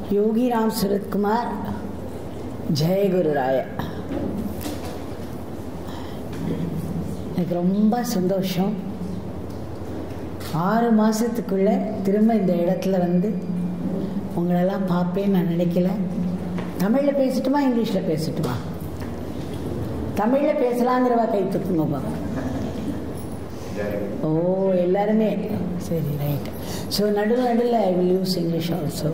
யோகிராம் சுரத்குமார் ஜெயகுரு ராய எனக்கு ரொம்ப சந்தோஷம் ஆறு மாதத்துக்குள்ள திரும்ப இந்த இடத்துல வந்து உங்களெல்லாம் பார்ப்பேன்னு நான் நினைக்கல தமிழில் பேசட்டுமா இங்கிலீஷில் பேசட்டுமா தமிழில் பேசலாங்கிறவா கை தூக்குங்க பார்ப்போம் ஓ எல்லாருமே சரி ரைட் ஸோ நடுவில் நடுவில் I will use English also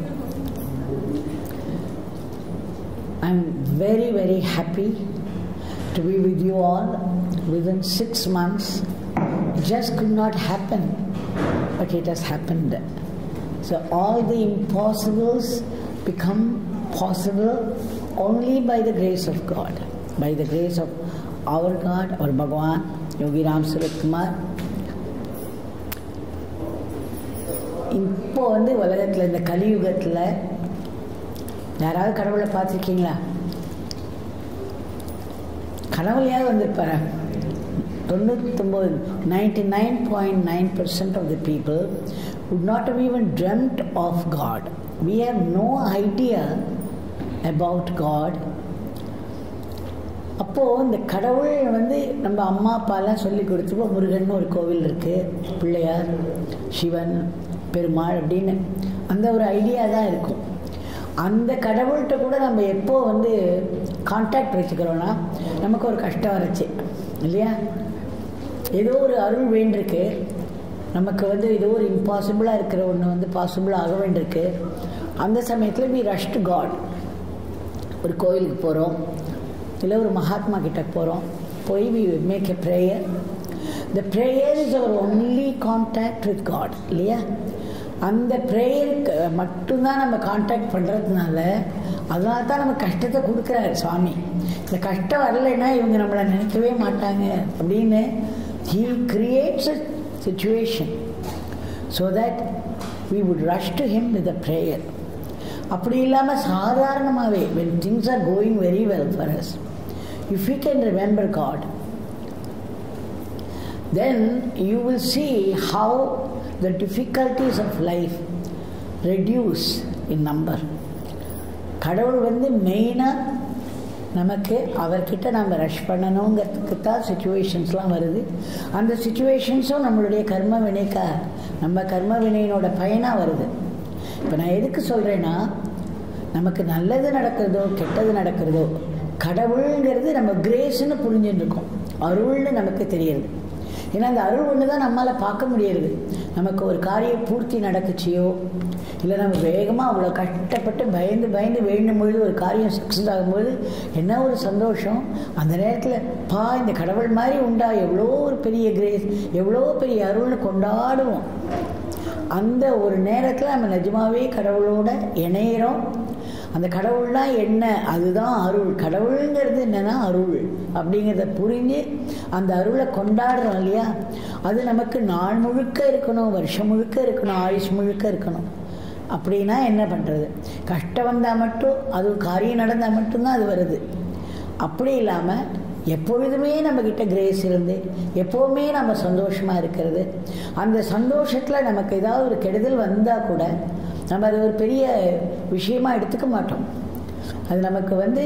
I am very very happy to be with you all within six months just could not happen, but it has happened. So all the impossibles become possible only by the grace of God, by the grace of our God, our Bhagavan, Yogi Ram Surat Kumar. இப்போ வந்து உலகத்தில் இந்த கலியுகத்தில் யாராவது கடவுளை பார்த்துருக்கீங்களா கனவுலையாவது வந்திருப்பாரா தொண்ணூத்தொம்பது ninety nine point nine percent of the people would not have even dreamt of God. We have no idea about God. அப்போது இந்த கடவுள் வந்து நம்ம அம்மா அப்பாலாம் சொல்லி கொடுத்துப்போ முருகன் ஒரு கோவில் இருக்குது பிள்ளையார் சிவன் பெருமாள் அப்படின்னு அந்த ஒரு ஐடியா தான் இருக்கும் அந்த கடவுள்கிட்ட கூட நம்ம எப்போ வந்து கான்டாக்ட் வச்சுக்கிறோன்னா நமக்கு ஒரு கஷ்டம் வரச்சு இல்லையா ஏதோ ஒரு அருள் வேண்டிருக்கு நமக்கு வந்து ஏதோ ஒரு இம்பாசிபிளாக இருக்கிற ஒன்று வந்து பாசிபிள் ஆக வேண்டியிருக்கு அந்த சமயத்தில் வி ரஷ் டு காட் ஒரு கோயிலுக்கு போகிறோம் இல்லை ஒரு மகாத்மா கிட்ட போகிறோம் போய் we make a prayer the prayer is our only contact with God இல்லையா அந்த ப்ரேயருக்கு மட்டும்தான் நம்ம கான்டாக்ட் பண்ணுறதுனால அதனால தான் நம்ம கஷ்டத்தை கொடுக்குறாரு சுவாமி இந்த கஷ்டம் வரலைன்னா இவங்க நம்மளை நினைக்கவே மாட்டாங்க அப்படின்னு he creates a situation so that we would rush to him with a prayer அப்படி இல்லாமல் சாதாரணமாகவே when things are going very well for us if you can remember God then you will see how the difficulties of life reduce in number கடவுள் வந்து மெயினாக நமக்கு அவர்கிட்ட நம்ம rush பண்ணணுங்கிறதுக்கு தான் சுச்சுவேஷன்ஸ்லாம் வருது அந்த சுச்சுவேஷன்ஸும் நம்மளுடைய கர்ம வினைக்கா நம்ம கர்ம வினையினோட பயனாக வருது இப்போ நான் எதுக்கு சொல்கிறேன்னா நமக்கு நல்லது நடக்கிறதோ கெட்டது நடக்கிறதோ கடவுளுங்கிறது நம்ம கிரேஸ்ன்னு புரிஞ்சுட்டு இருக்கோம் அருள்னு நமக்கு தெரியுது ஏன்னா அந்த அருள் ஒன்று தான் நம்மளால் பார்க்க முடியறது நமக்கு ஒரு காரியம் பூர்த்தி நடக்குச்சியோ இல்லை நம்ம வேகமாக அவ்வளோ கஷ்டப்பட்டு பயந்து பயந்து வேண்டும் பொழுது ஒரு காரியம் சக்ஸஸ் ஆகும்போது என்ன ஒரு சந்தோஷம் அந்த நேரத்தில் பா இந்த கடவுள் மாதிரி உண்டா எவ்வளோ ஒரு பெரிய கிரேஸ் எவ்வளோ பெரிய அருள்னு கொண்டாடுவோம் அந்த ஒரு நேரத்தில் நம்ம நிஜமாவே கடவுளோட இணையிறோம் அந்த கடவுள்லாம் என்ன அதுதான் அருள் கடவுளுங்கிறது என்னன்னா அருள் அப்படிங்கிறத புரிஞ்சு அந்த அருளை கொண்டாடுறோம் இல்லையா அது நமக்கு நாள் முழுக்க இருக்கணும் வருஷம் முழுக்க இருக்கணும் ஆயுஷ் முழுக்க இருக்கணும் அப்படின்னா என்ன பண்ணுறது கஷ்டம் வந்தால் மட்டும் அது காரியம் நடந்தால் மட்டும்தான் அது வருது அப்படி இல்லாமல் எப்பொழுதுமே நம்மக்கிட்ட கிரேஸ் இருந்து எப்போவுமே நம்ம சந்தோஷமாக இருக்கிறது அந்த சந்தோஷத்தில் நமக்கு ஏதாவது ஒரு கெடுதல் வந்தால் கூட நம்ம அது ஒரு பெரிய விஷயமா எடுத்துக்க மாட்டோம் அது நமக்கு வந்து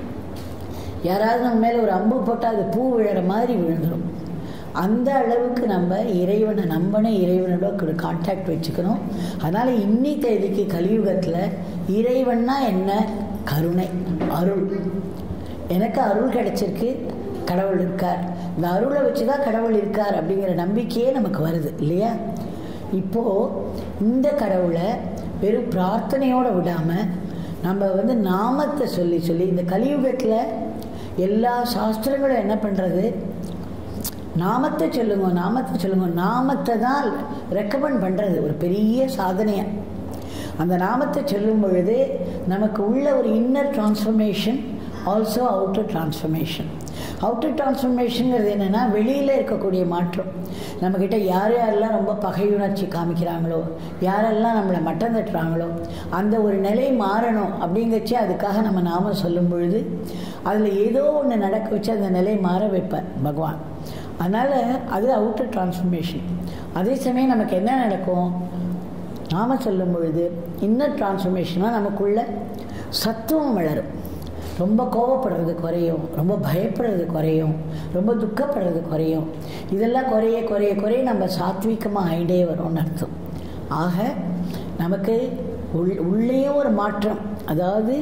யாராவது நம்ம மேலே ஒரு அம்பு போட்டால் அது பூ விழுற மாதிரி விழுந்துடும் அந்த அளவுக்கு நம்ம இறைவனை நம்பணும் இறைவனோட ஒரு கான்டாக்ட் வச்சுக்கணும் அதனால் இன்னி தேதிக்கு கலியுகத்தில் இறைவன்னா என்ன கருணை அருள் எனக்கு அருள் கிடைச்சிருக்கு கடவுள் இருக்கார் இந்த அருளை வச்சு தான் கடவுள் இருக்கார் அப்படிங்கிற நம்பிக்கையே நமக்கு வருது இல்லையா இப்போது இந்த கடவுளை வெறும் பிரார்த்தனையோடு விடாமல் நம்ம வந்து நாமத்தை சொல்லி சொல்லி இந்த கலியுகத்தில் எல்லா சாஸ்திரங்களும் என்ன பண்ணுறது நாமத்தை சொல்லுங்க நாமத்தை சொல்லுங்க நாமத்தை தான் ரெக்கமெண்ட் பண்ணுறது ஒரு பெரிய சாதனையாக அந்த நாமத்தை சொல்லும் பொழுது நமக்கு உள்ள ஒரு inner transformation also outer transformation outer டிரான்ஸ்ஃபர்மேஷனுங்கிறது என்னென்னா வெளியில் இருக்கக்கூடிய மாற்றம் நம்மக்கிட்ட யார் யாரெல்லாம் ரொம்ப பகையுணர்ச்சி காமிக்கிறாங்களோ யாரெல்லாம் நம்மளை மட்டம் தட்டுறாங்களோ அந்த ஒரு நிலை மாறணும் அப்படிங்கச்சு அதுக்காக நம்ம நாம சொல்லும் பொழுது அதில் ஏதோ ஒன்று நடக்க வச்சு அந்த நிலை மாற வைப்பார் பகவான் அதனால் அது அவுட்டர் டிரான்ஸ்ஃபர்மேஷன் அதே சமயம் நமக்கு என்ன நடக்கும் நாம சொல்லும் பொழுது இன்னர் டிரான்ஸ்ஃபர்மேஷனாக நமக்குள்ள சத்துவம் வளரும் ரொம்ப கோவப்படுறது குறையும் ரொம்ப பயப்படுறது குறையும் ரொம்ப துக்கப்படுறது குறையும் இதெல்லாம் குறைய குறைய குறைய நம்ம சாத்வீகமாக ஆகிட்டே வரோம்னு அர்த்தம் ஆக நமக்கு உள் உள்ளேயே ஒரு மாற்றம் அதாவது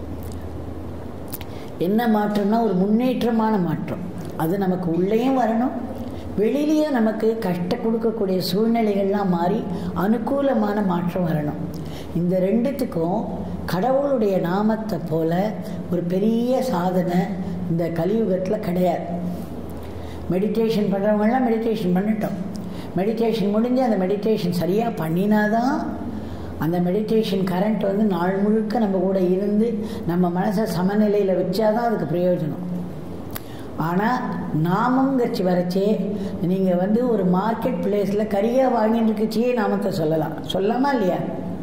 என்ன மாற்றம்னா ஒரு முன்னேற்றமான மாற்றம் அது நமக்கு உள்ளேயும் வரணும் வெளியிலேயே நமக்கு கஷ்டம் கொடுக்கக்கூடிய சூழ்நிலைகள்லாம் மாறி அனுகூலமான மாற்றம் வரணும் இந்த ரெண்டுத்துக்கும் கடவுளுடைய நாமத்தை போல ஒரு பெரிய சாதனை இந்த கலியுகத்தில் கிடையாது மெடிடேஷன் பண்ணுறவங்களாம் மெடிடேஷன் பண்ணிட்டோம் மெடிடேஷன் முடிஞ்சு அந்த மெடிடேஷன் சரியாக பண்ணினாதான் அந்த மெடிடேஷன் கரண்ட் வந்து நாள் முழுக்க நம்ம கூட இருந்து நம்ம மனசை சமநிலையில் வச்சாதான் அதுக்கு பிரயோஜனம் ஆனால் நாமங்கச்சு வரைச்சே நீங்கள் வந்து ஒரு மார்க்கெட் பிளேஸில் கரியாக வாங்கிட்டு இருக்கச்சியே நாமத்தை சொல்லலாம் சொல்லலாமா இல்லையா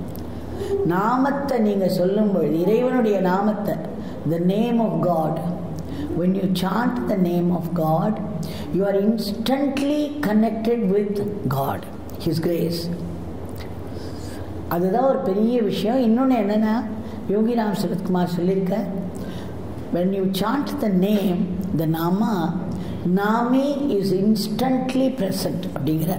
நாமத்தை நீங்கள் சொல்லும் பொழுது இறைவனுடைய நாமத்தை the name of God when you chant the name of God, you are instantly connected with God, His grace. அதுதான் ஒரு பெரிய விஷயம் இன்னொன்று என்னென்னா யோகிராம் சரத்குமார் சொல்லியிருக்க when you chant the name the nama nami is instantly present அப்படிங்கிற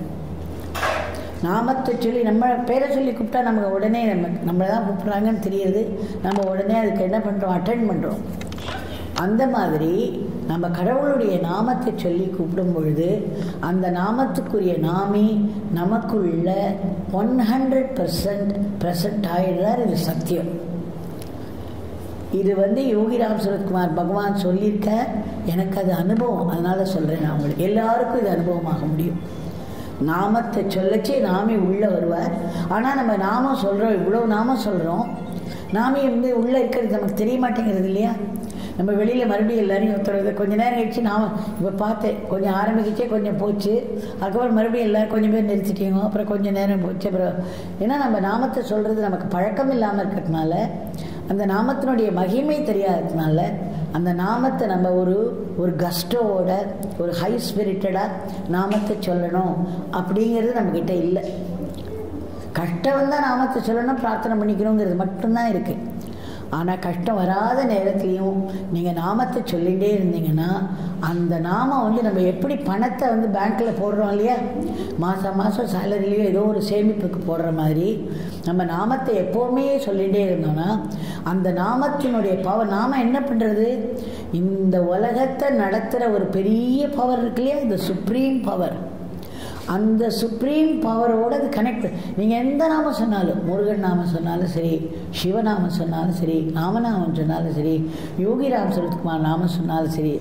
நாமத்தை சொல்லி நம்ம பேரை சொல்லி கூப்பிட்டா நமக்கு உடனே நம்ம நம்மளை தான் கூப்பிட்றாங்கன்னு தெரியுது நம்ம உடனே அதுக்கு என்ன பண்ணுறோம் அட்டன் பண்ணுறோம் அந்த மாதிரி நம்ம கடவுளுடைய நாமத்தை சொல்லி கூப்பிடும் பொழுது அந்த நாமத்துக்குரிய நாமி நமக்குள்ள ஒன் ஹண்ட்ரட் பர்சன்ட் ப்ரெசன்ட் ஆகிடுறார் இது சத்தியம் இது வந்து யோகிராம் சரத்குமார் பகவான் சொல்லியிருக்க எனக்கு அது அனுபவம் அதனால் சொல்கிறேன் நான் உங்களுக்கு எல்லாருக்கும் இது அனுபவமாக முடியும் நாமத்தை சொல்லச்சே நாமே உள்ளே வருவார் ஆனால் நம்ம நாமம் சொல்கிறோம் இவ்வளோ நாமம் சொல்கிறோம் நாமே வந்து உள்ளே இருக்கிறது நமக்கு தெரிய மாட்டேங்கிறது இல்லையா நம்ம வெளியில் மறுபடியும் எல்லாரையும் ஒருத்தர் கொஞ்சம் நேரம் கழிச்சு நான் இப்போ பார்த்தேன் கொஞ்சம் ஆரம்பிக்கிச்சே கொஞ்சம் போச்சு அதுக்கப்புறம் மறுபடியும் எல்லோரும் கொஞ்சம் பேர் நிறுத்திட்டீங்க அப்புறம் கொஞ்சம் நேரம் போச்சு அப்புறம் ஏன்னா நம்ம நாமத்தை சொல்கிறது நமக்கு பழக்கம் இல்லாமல் இருக்கிறதுனால அந்த நாமத்தினுடைய மகிமை தெரியாததுனால அந்த நாமத்தை நம்ம ஒரு ஒரு கஸ்டோவோட ஒரு ஹை ஸ்பிரிட்டடாக நாமத்தை சொல்லணும் அப்படிங்கிறது நம்மக்கிட்ட இல்லை கஷ்டம் வந்தால் நாமத்தை சொல்லணும் பிரார்த்தனை பண்ணிக்கணுங்கிறது மட்டும்தான் இருக்குது ஆனால் கஷ்டம் வராத நேரத்துலையும் நீங்கள் நாமத்தை சொல்லிகிட்டே இருந்தீங்கன்னா அந்த நாமம் வந்து நம்ம எப்படி பணத்தை வந்து பேங்க்கில் போடுறோம் இல்லையா மாதம் மாதம் சேலரிலேயோ ஏதோ ஒரு சேமிப்புக்கு போடுற மாதிரி நம்ம நாமத்தை எப்போவுமே சொல்லிகிட்டே இருந்தோம்னா அந்த நாமத்தினுடைய பவர் நாம என்ன பண்ணுறது இந்த உலகத்தை நடத்துகிற ஒரு பெரிய பவர் இருக்கு இல்லையா இந்த சுப்ரீம் பவர் அந்த சுப்ரீம் பவரோடு அது கனெக்ட் நீங்கள் எந்த நாமம் சொன்னாலும் முருகன் நாமம் சொன்னாலும் சரி சிவநாமம் சொன்னாலும் சரி ராமநாமம் சொன்னாலும் சரி யோகிராம் சரத்குமார் நாமம் சொன்னாலும் சரி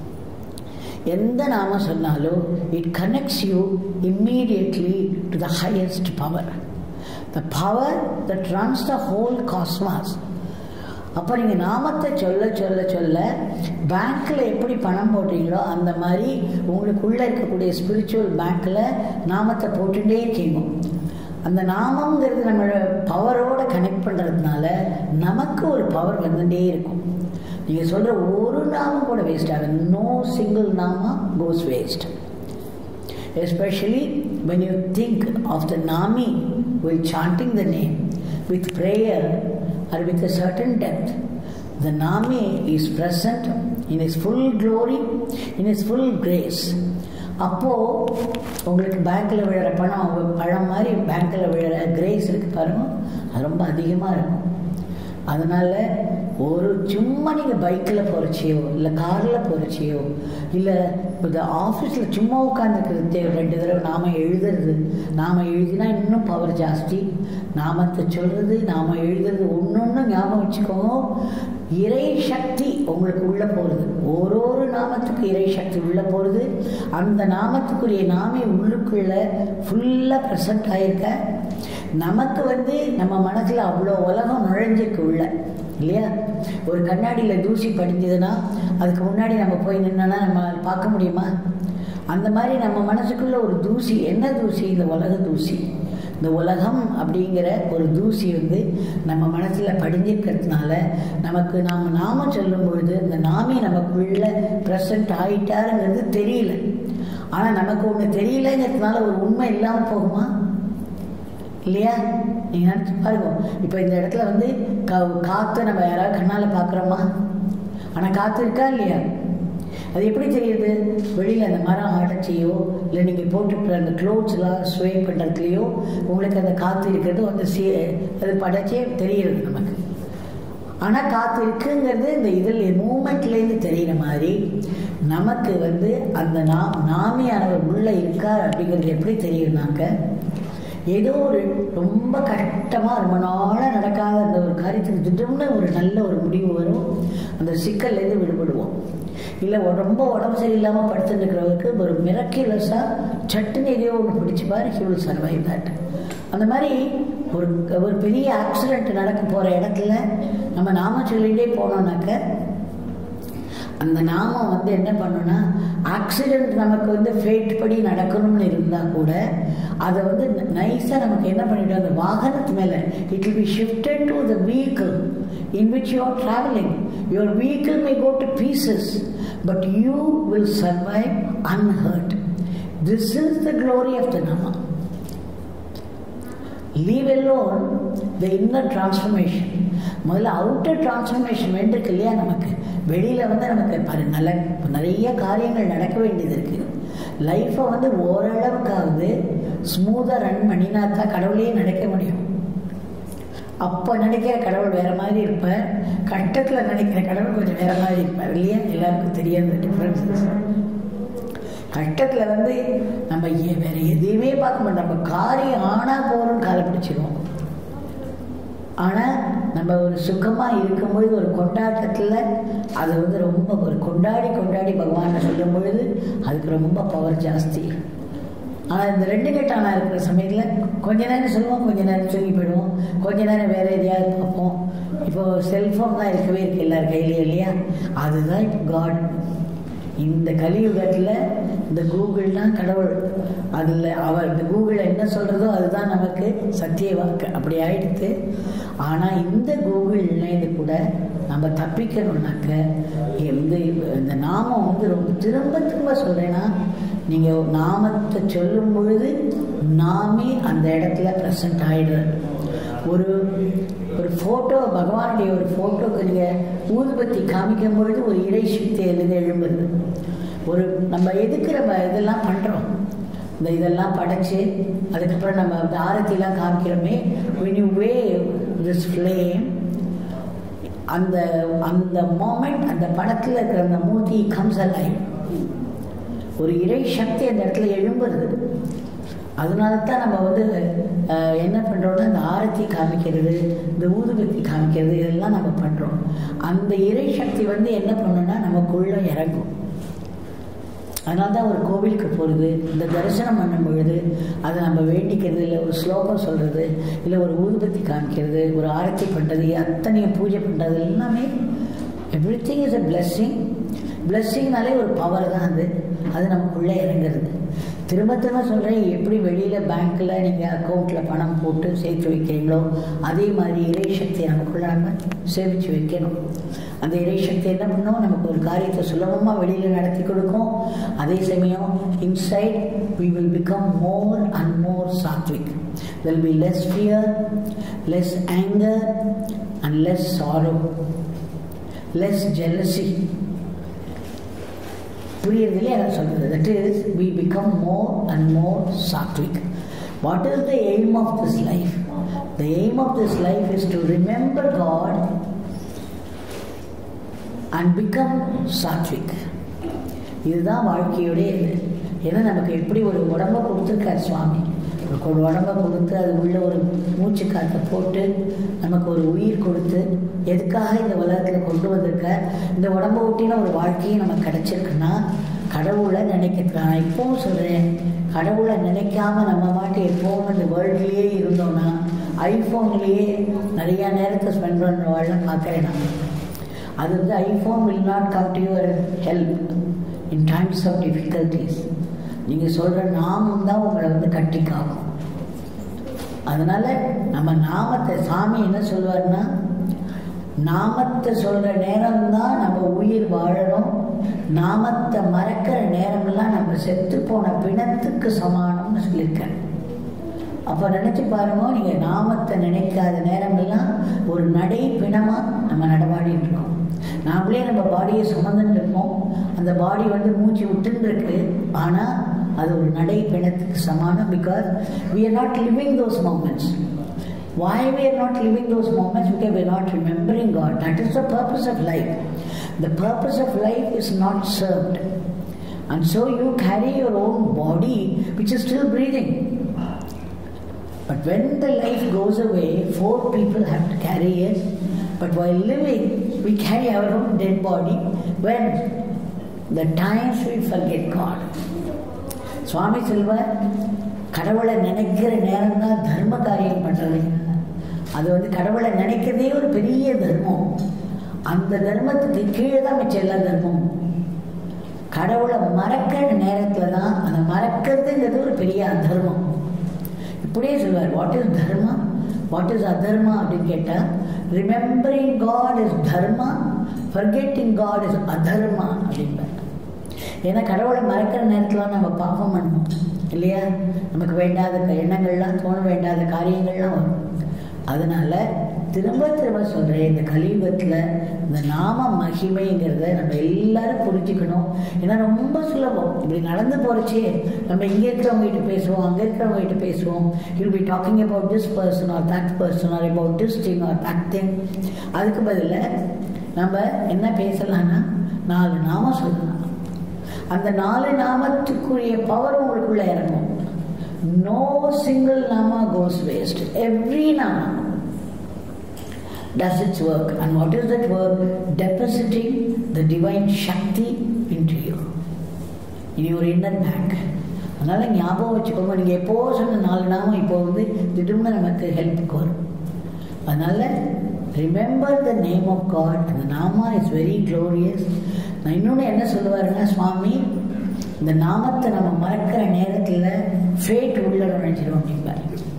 எந்த நாமம் சொன்னாலும் it connects you immediately to the highest power the power that runs the whole cosmos அப்போ நீங்கள் நாமத்தை சொல்ல சொல்ல சொல்ல பேங்க்கில் எப்படி பணம் போட்டீங்களோ அந்த மாதிரி உங்களுக்குள்ளே இருக்கக்கூடிய ஸ்பிரிச்சுவல் பேங்க்கில் நாமத்தை போட்டுகிட்டே இருக்கீங்க அந்த நாமங்கிறது நம்மளோட பவரோடு கனெக்ட் பண்ணுறதுனால நமக்கு ஒரு பவர் வந்துகிட்டே இருக்கும் நீங்கள் சொல்கிற ஒரு நாமம் கூட வேஸ்ட் ஆகும் no single nama goes waste especially when you think of the nami while chanting the name with prayer or with a certain depth, the Nami is present in His full glory, in His full grace. அப்போது உங்களுக்கு பேங்க்கில் விழுற பணம் பழம் மாதிரி பேங்க்கில் விழுற grace இருக்கு பாருங்க அது ரொம்ப அதிகமாக இருக்கும் அதனால் ஒரு சும்மா நீங்கள் பைக்கில் போகிறச்சியோ இல்லை காரில் போகிறச்சியோ இல்லை இந்த ஆஃபீஸில் சும்மா உட்காந்துருக்கிறது தேவை ரெண்டு தடவை நாம் எழுதுறது நாம் எழுதினா இன்னும் பவர் ஜாஸ்தி நாமத்தை சொல்கிறது நாம் எழுதுறது ஒன்று ஒன்று ஞாபகம் வச்சுக்கோங்க இறை சக்தி உங்களுக்கு உள்ளே போகிறது ஒரு ஒரு நாமத்துக்கு இறை சக்தி உள்ளே போகிறது அந்த நாமத்துக்குரிய நாமே உள்ளுக்குள்ளே ஃபுல்லாக ப்ரெசண்ட் ஆகிருக்க நமக்கு வந்து நம்ம மனசில் அவ்வளோ உலகம் நுழைஞ்சிருக்கு உள்ள இல்லையா ஒரு கண்ணாடியில் தூசி படிஞ்சதுன்னா அதுக்கு முன்னாடி நம்ம போய் நின்னோன்னா நம்ம பார்க்க முடியுமா அந்த மாதிரி நம்ம மனசுக்குள்ள ஒரு தூசி என்ன தூசி இந்த உலக தூசி இந்த உலகம் அப்படிங்கிற ஒரு தூசி வந்து நம்ம மனசில் படிஞ்சிருக்கிறதுனால நமக்கு நாம் நாம சொல்லும் பொழுது இந்த நாமி நமக்குள்ள ப்ரெசண்ட் ஆகிட்டாருங்கிறது தெரியல ஆனால் நமக்கு ஒன்று தெரியலங்கிறதுனால ஒரு உண்மை இல்லாமல் போகுமா இல்லையா நீங்கள் நினச்சி பாருங்க இப்போ இந்த இடத்துல வந்து கா காற்று நம்ம யாராவது கண்ணால் பார்க்குறோமா ஆனால் காற்று இருக்கா இல்லையா அது எப்படி தெரியுது வெளியில் அந்த மரம் அடைச்சியோ இல்லை நீங்கள் போட்டுக்கிற அந்த க்ளோத்ஸ்லாம் ஸ்வே பண்ணுறதுலையோ உங்களுக்கு அந்த காற்று இருக்கிறது வந்து சீ அது படைச்சே தெரியுது நமக்கு ஆனால் காற்று இருக்குங்கிறது இந்த இதில் மூமெண்ட்லேருந்து தெரிகிற மாதிரி நமக்கு வந்து அந்த நாம் நாமியானவர் உள்ள இருக்கா அப்படிங்கிறது எப்படி தெரியுதுனாக்க ஏதோ ஒரு ரொம்ப கஷ்டமாக ரொம்ப நாளாக நடக்காத அந்த ஒரு காரியத்துக்கு திடம்னு ஒரு நல்ல ஒரு முடிவு வரும் அந்த சிக்கல்லேருந்து விடுபடுவோம் இல்லை ரொம்ப உடம்பு சரியில்லாமல் படுத்துட்டு இருக்கிறவருக்கு ஒரு மிரக்கிலஸாக சட்டுன்னு எதையோ ஒன்று பிடிச்சி பாரு ஹி வில் சர்வைவ் தட் அந்த மாதிரி ஒரு ஒரு பெரிய ஆக்சிடெண்ட் நடக்க போகிற இடத்துல நம்ம நாம சொல்லிகிட்டே போனோம்னாக்க அந்த நாமம் வந்து என்ன பண்ணுன்னா ஆக்சிடெண்ட் நமக்கு வந்து ஃபேட் படி நடக்கணும்னு இருந்தால் கூட அதை வந்து நைஸாக நமக்கு என்ன பண்ணிட்டோம் அந்த வாகனத்து மேலே it will be shifted to the vehicle in which you are travelling your vehicle may go to pieces but you will survive unhurt this is the glory of the nama leave alone the inner transformation முதல்ல outer transformation வேண்டியிருக்கு இல்லையா நமக்கு வெளியில் வந்து நமக்கு பல நல்ல நிறைய காரியங்கள் நடக்க வேண்டியது இருக்குது லைஃப்பை வந்து ஓரளவுக்காவது ஸ்மூத்தாக ரன் பண்ணினா தான் கடவுளையே நினைக்க முடியும் அப்போ நினைக்கிற கடவுள் வேறு மாதிரி இருப்பார் கட்டத்தில் நினைக்கிற கடவுள் கொஞ்சம் வேறு மாதிரி இருப்பார் இல்லையா எல்லாருக்கும் தெரியாத டிஃப்ரென்சஸ் கஷ்டத்தில் வந்து நம்ம வேற எதையுமே பார்க்க மாட்டோம் நம்ம காரியம் ஆனால் போகிறோம்னு காலை பிடிச்சிருவோம் ஆனால் நம்ம ஒரு சுகமாக இருக்கும்பொழுது ஒரு கொண்டாட்டத்தில் அதை வந்து ரொம்ப ஒரு கொண்டாடி கொண்டாடி பகவானை சொல்லும் பொழுது அதுக்கு ரொம்ப பவர் ஜாஸ்தி ஆனால் இந்த ரெண்டு கட்டானா இருக்கிற சமயத்தில் கொஞ்ச நேரம் சொல்லுவோம் கொஞ்ச நேரம் தூங்கி போயிடுவோம் கொஞ்ச நேரம் வேற எதையாவது பார்ப்போம் இப்போ செல்ஃபோன் தான் இருக்கவே இருக்கு எல்லார் கையிலையும் இல்லையா அதுதான் இப்போ காட் இந்த கலியுகத்தில் இந்த கூகுள் தான் கடவுள் அதில் அவர் இந்த கூகுள் என்ன சொல்கிறதோ அதுதான் நமக்கு சத்திய வாக்கு அப்படி ஆயிடுத்து ஆனால் இந்த கூகுள்லேருந்து கூட நம்ம தப்பிக்கணும்னாக்க இந்த இந்த நாமம் வந்து ரொம்ப திரும்ப திரும்ப சொல்கிறேன்னா நீங்கள் நாமத்தை சொல்லும் பொழுது நாமே அந்த இடத்துல ப்ரெசண்ட் ஆகிடுறது ஒரு ஒரு ஃபோட்டோ பகவானுடைய ஒரு ஃபோட்டோக்கு நீங்கள் ஊதுபத்தி காமிக்கும் பொழுது ஒரு இறை சக்தி எழுந்து எழும்புது ஒரு நம்ம எதுக்கு நம்ம இதெல்லாம் பண்ணுறோம் இந்த இதெல்லாம் படைச்சு அதுக்கப்புறம் நம்ம இந்த ஆரத்திலாம் காமிக்கிறோமே when you wave this flame அந்த அந்த மோமெண்ட் அந்த படத்தில் இருக்கிற அந்த மூர்த்தி கம்ஸ் அலைவ் ஒரு இறை சக்தி அந்த இடத்துல எழும்புறது அதனால தான் நம்ம வந்து என்ன பண்ணுறோம்னா இந்த ஆரத்தி காமிக்கிறது இந்த ஊதுபத்தி காமிக்கிறது இதெல்லாம் நம்ம பண்ணுறோம் அந்த இறை சக்தி வந்து என்ன பண்ணுன்னா நமக்குள்ளே இறங்கும் அதனால தான் ஒரு கோவிலுக்கு போகிறது இந்த தரிசனம் பண்ணும் பொழுது அதை நம்ம வேண்டிக்கிறது இல்லை ஒரு ஸ்லோகம் சொல்கிறது இல்லை ஒரு ஊதுபத்தி காமிக்கிறது ஒரு ஆரத்தி பண்ணுறது அத்தனையும் பூஜை பண்ணுறது எல்லாமே everything is a blessing பிளெஸ்ஸிங்னாலே ஒரு பவர் தான் அது அது நமக்குள்ளே இறங்குறது திரும்ப திரும்ப சொல்கிறேன் எப்படி வெளியில் பேங்க்கில் நீங்கள் அக்கௌண்ட்டில் பணம் போட்டு சேர்த்து வைக்கிறீங்களோ அதே மாதிரி இறை சக்தியை நமக்குள்ள நம்ம சேமித்து வைக்கணும் அந்த இறை சக்தி என்ன பண்ணும் நமக்கு ஒரு காரியத்தை சுலபமாக வெளியில் நடத்தி கொடுக்கும் அதே சமயம் inside we will become more and more sattvik there'll be less fear less anger and less sorrow less jealousy புரியுறது இல்லையா நான் சொல்கிறது that is we become more and more sattvik what is the aim of this life the aim of this life is to remember God and become sattvik இதுதான் வாழ்க்கையுடைய இது ஏன்னா நமக்கு எப்படி ஒரு உடம்பை கொடுத்துருக்கார் சுவாமி ஒரு உடம்பை கொடுத்து அது உள்ள ஒரு மூச்சு காற்றை போட்டு நமக்கு ஒரு உயிர் கொடுத்து எதுக்காக இந்த உலகத்தில் கொண்டு வந்திருக்க இந்த உடம்பை ஒட்டின ஒரு வாழ்க்கையும் நமக்கு கிடைச்சிருக்குன்னா கடவுளை நினைக்கிறதுக்கு நான் இப்போவும் சொல்கிறேன் கடவுளை நினைக்காம நம்ம மாட்டி எப்போவும் இந்த வேர்ல்ட்லேயே இருந்தோம்னா ஐஃபோன்லேயே நிறையா நேரத்தை ஸ்பெண்ட் பண்ணுறவாழ்ல பார்க்குறேன் நான் அது வந்து iPhone will not come to your help in times of difficulties நீங்கள் சொல்கிற நாமம் தான் உங்களை வந்து கட்டி காக்கும் அதனால் நம்ம நாமத்தை சாமி என்ன சொல்லுவார்னா நாமத்தை சொல்கிற நேரம்தான் நம்ம உயிர் வாழணும் நாமத்தை மறக்கிற நேரம்லாம் நம்ம செத்து போன பிணத்துக்கு சமானம்னு சொல்லியிருக்கேன் அப்போ நினச்சி பாருங்க நீங்கள் நாமத்தை நினைக்காத நேரமெல்லாம் ஒரு நடை பிணமாக நம்ம நடமாடிட்டு இருக்கோம் நாமளே நம்ம பாடியை சுமந்துட்டு இருக்கோம் அந்த பாடி வந்து மூச்சு விட்டுன்னு இருக்கு ஆனால் அது ஒரு நடை பிணத்துக்கு சமானம் because we are not living those moments Why we are not living those moments? Because we are not remembering God. That is the purpose of life. The purpose of life is not served. And so you carry your own body which is still breathing. But when the life goes away, four people have to carry it. But while living, we carry our own dead body when the times we forget God. சுவாமி செல்வர் கடவுளை நினைக்கிற நேரம் தான் தர்ம காரியம் பண்ணுறது அது வந்து கடவுளை நினைக்கிறதே ஒரு பெரிய தர்மம் அந்த தர்மத்துக்கு கீழே தான் மிச்சம் எல்லா தர்மம் கடவுளை மறக்கிற நேரத்தில் தான் அந்த மறக்கிறதுங்கிறது ஒரு பெரிய அதர்மம் இப்படியே சொல்வார் what is dharma what is adharma அப்படின்னு கேட்டால் remembering God is dharma forgetting God is adharma அப்படின்பார் ஏன்னா கடவுளை மறக்கிற நேரத்தில் நம்ம பாவம் பண்ணணும் இல்லையா நமக்கு வேண்டாத எண்ணங்கள்லாம் தோண வேண்டாத காரியங்கள்லாம் வரும் அதனால திரும்ப திரும்ப சொல்கிறேன் இந்த கலியுகத்தில் இந்த நாம மகிமைங்கிறத நம்ம எல்லாரும் புரிஞ்சுக்கணும் ஏன்னா ரொம்ப சுலபம் இப்படி நடந்து போகிறச்சே நம்ம இங்கே இருக்கிறவங்க கிட்ட பேசுவோம் அங்கே இருக்கிறவங்க கிட்ட பேசுவோம் you be talking about this person or that person or about this thing or that thing அதுக்கு பதிலாக நம்ம என்ன பேசலாம்னா நாலு நாம சொல்லலாம் அந்த நாலு நாமத்துக்குரிய பவர் உங்களுக்குள்ள இறங்கும் no single nama goes waste every nama does its work. And what is that work? Depositing the divine Shakti into you. in your inner bank. அதனால் ஞாபகம் வச்சுக்கோங்க நீங்கள் எப்போ சொன்ன நாலு நாமம் இப்போ வந்து திடீர்னு நமக்கு ஹெல்ப்புக்கு வரும் அதனால் remember the name of God அந்த நாமா இஸ் வெரி க்ளோரியஸ் நான் இன்னொன்று என்ன சொல்லுவாருன்னா சுவாமி இந்த நாமத்தை நம்ம மறக்கிற நேரத்தில் ஃபேட் உள்ள நுழைஞ்சிடும் அப்படிம்பார்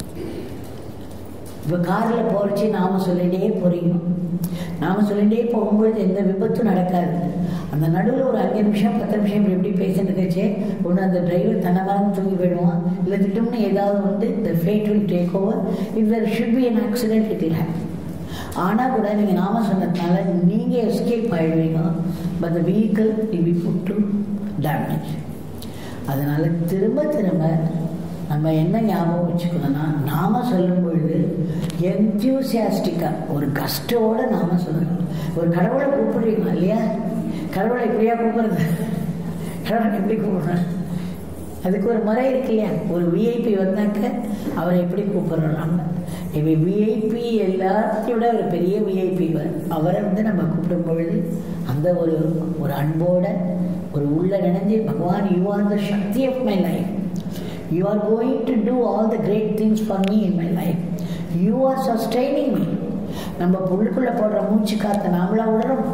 இப்போ காரில் போகிறச்சி நாம சொல்லிகிட்டே போகிறீங்க நாம சொல்லிகிட்டே போகும்பொழுது எந்த விபத்தும் நடக்காது அந்த நடுவில் ஒரு அஞ்சு நிமிஷம் பத்து நிமிஷம் இப்படி எப்படி பேசிட்டு இருக்கச்சே ஒன்று அந்த டிரைவர் தன்னை மறந்து தூங்கி போயிடுவான் இல்லை திட்டம்னு ஏதாவது வந்து the fate will take over if there should be an accident it'll happen ஆனால் கூட நீங்கள் நாம சொன்னதுனால நீங்கள் எஸ்கேப் ஆகிடுவீங்க but the vehicle will be put to damage அதனால் திரும்ப திரும்ப நம்ம என்ன ஞாபகம் வச்சுக்கணும்னா நாம சொல்லும் பொழுது என்தியூசியாஸ்டிக்காக ஒரு கஷ்டோடு நாம சொல்லணும் ஒரு கடவுளை கூப்பிடுவீங்க இல்லையா கடவுளை இப்படியா கூப்பிடுறது கடவுளை எப்படி கூப்பிடுறேன் அதுக்கு ஒரு முறை இருக்கு இல்லையா ஒரு விஐபி வந்தாக்க அவரை எப்படி கூப்பிடுறோம் நம்ம இவ விஐபி எல்லாத்தையும் விட ஒரு பெரிய விஐபி அவரை வந்து நம்ம கூப்பிடும் பொழுது அந்த ஒரு ஒரு அன்போட ஒரு உள்ள நினைஞ்சு Bhagwan you are the shakti of my life you are going to do all the great things for me in my life you are sustaining me நம்ம புல்லுக்குள்ளே போடுற மூச்சு காற்றை நாமளாக விடுறோம்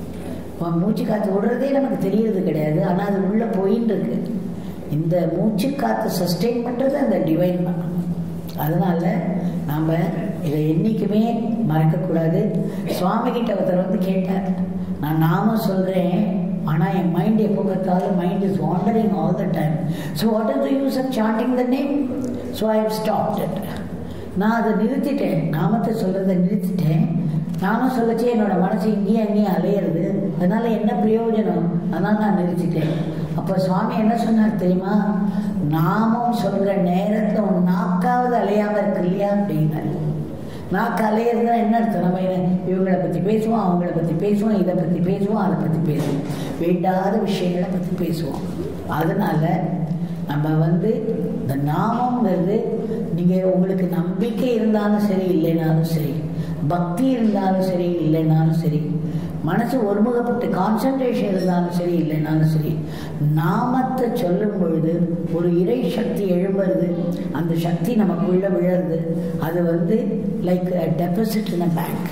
மூச்சு காற்று விடுறதே நமக்கு தெரியறது கிடையாது ஆனால் அது உள்ளே போயின்னு இருக்கு இந்த மூச்சு காற்று சஸ்டெயின் பண்ணுறது அந்த டிவைன் தான் அதனால் நாம் இதை என்றைக்குமே மறக்கக்கூடாது சுவாமி கிட்ட ஒருத்தர் வந்து கேட்டார் நான் நாம சொல்கிறேன் ஆனால் என் மைண்ட் எப்போ பார்த்தாலும் mind is wandering all the time so what is the use of chanting the name so I have stopped it நான் அதை நிறுத்திட்டேன் நாமத்தை சொல்கிறத நிறுத்திட்டேன் நாம சொல்லச்சே என்னோட மனசு இங்கேயும் அங்கேயும் அலையிறது அதனால என்ன பிரயோஜனம் அதனால் நான் நிறுத்திட்டேன் அப்போ சுவாமி என்ன சொன்னார் தெரியுமா நாமம் சொல்கிற நேரத்தில் உன் நாக்காவது அலையாமல் இருக்கு இல்லையா அப்படின்னாரு நாக்கு அலையிறதுனா என்ன அர்த்தம் நம்ம இவங்களை பற்றி பேசுவோம் அவங்கள பற்றி பேசுவோம் இதை பற்றி பேசுவோம் அதை பற்றி பேசுவோம் வேண்டாத விஷயங்களை பற்றி பேசுவோம் அதனால நம்ம வந்து இந்த நாமங்கிறது நீங்கள் உங்களுக்கு நம்பிக்கை இருந்தாலும் சரி இல்லைனாலும் சரி பக்தி இருந்தாலும் சரி இல்லைனாலும் சரி மனசு ஒருமுகப்பட்டு கான்சன்ட்ரேஷன் இருந்தாலும் சரி இல்லைனாலும் சரி நாமத்தை சொல்லும் பொழுது ஒரு இறை சக்தி எழும்புறது அந்த சக்தி நமக்குள்ள விழருது அது வந்து like deposit in a bank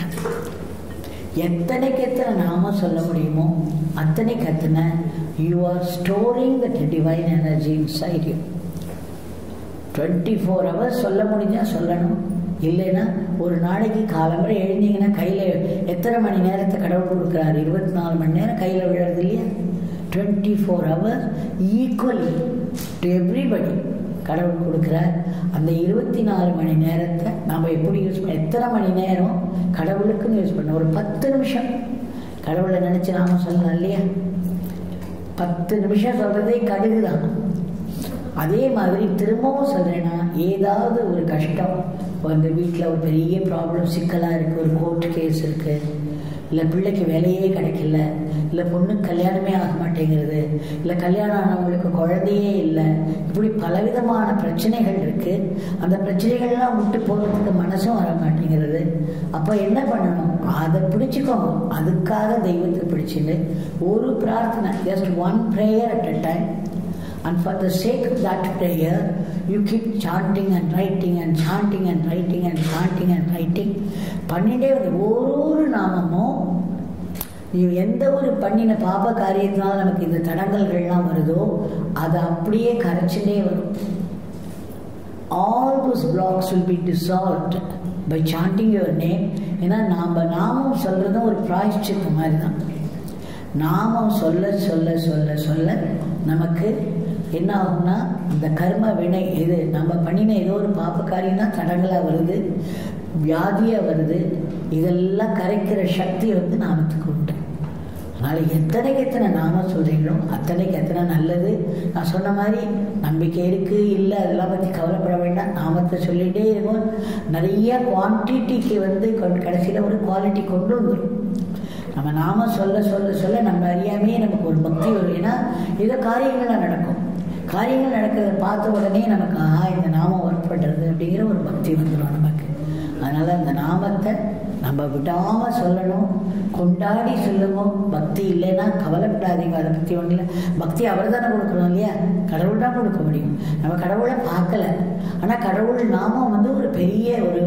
எத்தனைக்கு எத்தனை நாம சொல்ல முடியுமோ அத்தனைக்கு அத்தனை you are storing that divine energy inside you twenty four hours சொல்ல முடிஞ்சால் சொல்லணும் இல்லைன்னா ஒரு நாளைக்கு காலம்பரை எழுந்தீங்கன்னா கையில் எத்தனை மணி நேரத்தை கடவுள் கொடுக்குறாரு இருபத்தி நாலு மணி நேரம் கையில் விழுறது இல்லையா twenty four hours equally to everybody கடவுள் கொடுக்குறார் அந்த இருபத்தி நாலு மணி நேரத்தை நாம் எப்படி யூஸ் பண்ண எத்தனை மணி நேரம் கடவுளுக்குன்னு யூஸ் பண்ண ஒரு பத்து நிமிஷம் கடவுளை நினச்சி நாம சொல்லலாம் இல்லையா பத்து நிமிஷம் சொல்கிறதே கடுகு தான் அதே மாதிரி திரும்பவும் சொல்கிறேன்னா ஏதாவது ஒரு கஷ்டம் வந்து வீட்டில் ஒரு பெரிய ப்ராப்ளம் சிக்கலாக இருக்குது ஒரு கோர்ட் கேஸ் இருக்குது இல்லை பிள்ளைக்கு வேலையே கிடைக்கல இல்லை பொண்ணுக்கு கல்யாணமே ஆக மாட்டேங்கிறது இல்லை கல்யாணம் ஆனவங்களுக்கு குழந்தையே இல்லை இப்படி பலவிதமான பிரச்சனைகள் இருக்குது அந்த பிரச்சனைகள்லாம் விட்டு போகிறதுக்கு மனசும் வர மாட்டேங்கிறது அப்போ என்ன பண்ணணும் அதை பிடிச்சிக்கோங்க அதுக்காக தெய்வத்தை பிடிச்சிட்டு ஒரு பிரார்த்தனை just one prayer at a time And for the sake of that prayer, you keep chanting and writing and chanting and writing and chanting and writing. பண்ணிட்டே வந்து ஒரு ஒரு நாமமும் நீ எந்த ஒரு பண்ணின பாப காரியத்தினால நமக்கு இந்த தடங்கல்கள்லாம் வருதோ அதை அப்படியே கரைச்சுட்டே வரும் all those blocks will be dissolved by chanting your name ஏன்னா நாம் நாமம் சொல்கிறதும் ஒரு பிராயஷ்சித்த மாதிரி தான் நாமம் சொல்ல சொல்ல சொல்ல சொல்ல நமக்கு என்ன ஆகும்னா இந்த கர்ம வினை எது நம்ம பண்ணின ஏதோ ஒரு பாப்பக்காரியம் தான் தடங்களாக வருது வியாதியாக வருது இதெல்லாம் கரைக்கிற சக்தி வந்து நாமத்துக்கு உண்டு அதனால் எத்தனைக்கு எத்தனை நாமம் சொல்கிறீங்களோ அத்தனைக்கு எத்தனை நல்லது நான் சொன்ன மாதிரி நம்பிக்கை இருக்குது இல்லை அதெல்லாம் பற்றி கவலைப்பட வேண்டாம் நாமத்தை சொல்லிகிட்டே இருக்கும் நிறைய குவான்டிட்டிக்கு வந்து கொண்டு கடைசியில் ஒரு குவாலிட்டி கொண்டு வந்துடும் நம்ம நாம சொல்ல சொல்ல சொல்ல நம்ம அறியாமையே நமக்கு ஒரு பக்தி வரும் ஏன்னா இதை காரியங்கள்லாம் நடக்கும் காரியங்கள் நடக்கிறத பார்த்த உடனே நமக்கு ஆஹா இந்த நாமம் ஒர்க் பண்ணுறது அப்படிங்கிற ஒரு பக்தி வந்துடும் நமக்கு அதனால் அந்த நாமத்தை நம்ம விடாமல் சொல்லணும் கொண்டாடி சொல்லுவோம் பக்தி இல்லைன்னா கவலைப்படாதீங்க அதை பற்றி ஒன்றும் இல்லை பக்தி அவர் தானே கொடுக்கணும் இல்லையா கடவுள் தான் கொடுக்க முடியும் நம்ம கடவுளை பார்க்கல ஆனால் கடவுள் நாமம் வந்து ஒரு பெரிய ஒரு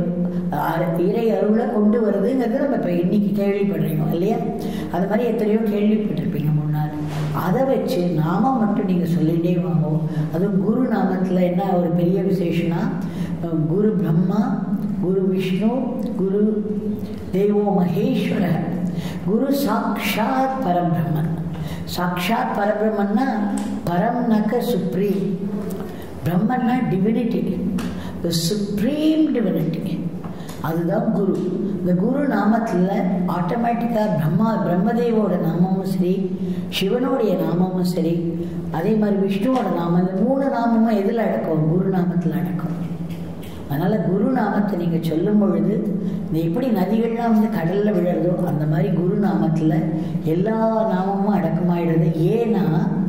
இறை அருளை கொண்டு வருதுங்கிறது நம்ம இப்போ இன்னைக்கு கேள்விப்படுறீங்க இல்லையா அது மாதிரி எத்தனையோ கேள்விப்பட்டிருப்பீங்க முன்னால் அதை வச்சு நாமம் மட்டும் நீங்கள் சொல்லிகிட்டே வாங்க அதுவும் குரு நாமத்தில் என்ன ஒரு பெரிய விசேஷம்னா குரு பிரம்மா குரு விஷ்ணு குரு தேவோ மகேஸ்வர குரு சாக்ஷாத் பரபிரம்மன் சாக்ஷாத் பரபிரம்மன்னா பரம்னாக்க சுப்ரீம் பிரம்மன்னா டிவினிட்டி த சுப்ரீம் டிவினிட்டி அதுதான் குரு இந்த குரு நாமத்தில் ஆட்டோமேட்டிக்காக பிரம்மா பிரம்மதேவோட நாமமும் சரி சிவனுடைய நாமமும் சரி அதே மாதிரி விஷ்ணுவோட நாமம் இந்த மூணு நாமமும் எதில் அடக்கும் குரு நாமத்தில் அடக்கும் அதனால் குரு நாமத்தை நீங்கள் சொல்லும் பொழுது இந்த எப்படி நதிகள்லாம் வந்து கடலில் விழுறதோ அந்த மாதிரி குரு நாமத்தில் எல்லா நாமமும் அடக்கமாயிடுது ஏன்னா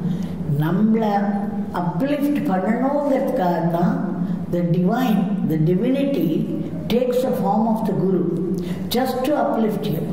நம்மளை அப்லிஃப்ட் பண்ணணுங்கிறதுக்காக தான் the divine the divinity takes the form of the Guru just to uplift you.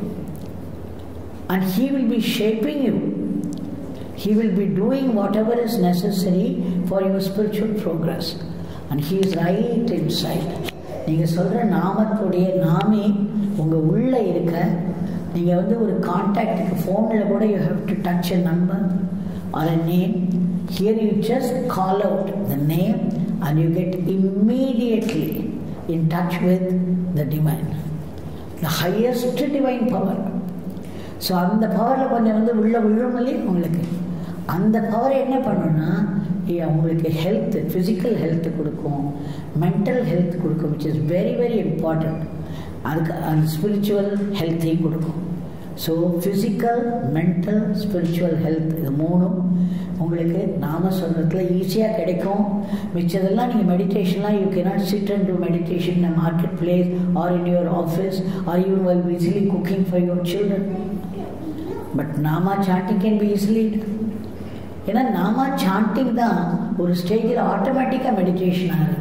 And he will be shaping you. He will be doing whatever is necessary for your spiritual progress. And he is right inside. நீங்கள் சொல்கிற நாமத்துடைய நாமே உங்கள் உள்ளே இருக்க நீங்கள் வந்து ஒரு கான்டாக்டுக்கு ஃபோனில் கூட you have to touch a number or a name here you just call out the name and you get immediately in touch with the divine, the highest divine power. So அந்த பவரில் கொஞ்சம் வந்து உள்ள விழும் இல்லையா உங்களுக்கு அந்த பவர் என்ன பண்ணுன்னா உங்களுக்கு ஹெல்த் ஃபிசிக்கல் ஹெல்த் கொடுக்கும் மென்டல் ஹெல்த் கொடுக்கும் which is very very important அதுக்கு அந்த ஸ்பிரிச்சுவல் ஹெல்த்தையும் கொடுக்கும் so physical mental spiritual health இது மூணும் உங்களுக்கு நாம சொல்கிறதுல ஈஸியாக கிடைக்கும் மிச்சதெல்லாம் நீங்கள் மெடிடேஷன்லாம் you cannot sit and do meditation in market place or in your office or you will easily cooking for your children but nama chanting can be easily ஏன்னா நாமா சாண்டிங் தான் ஒரு ஸ்டேஜில் ஆட்டோமேட்டிக்காக மெடிடேஷன் ஆகுது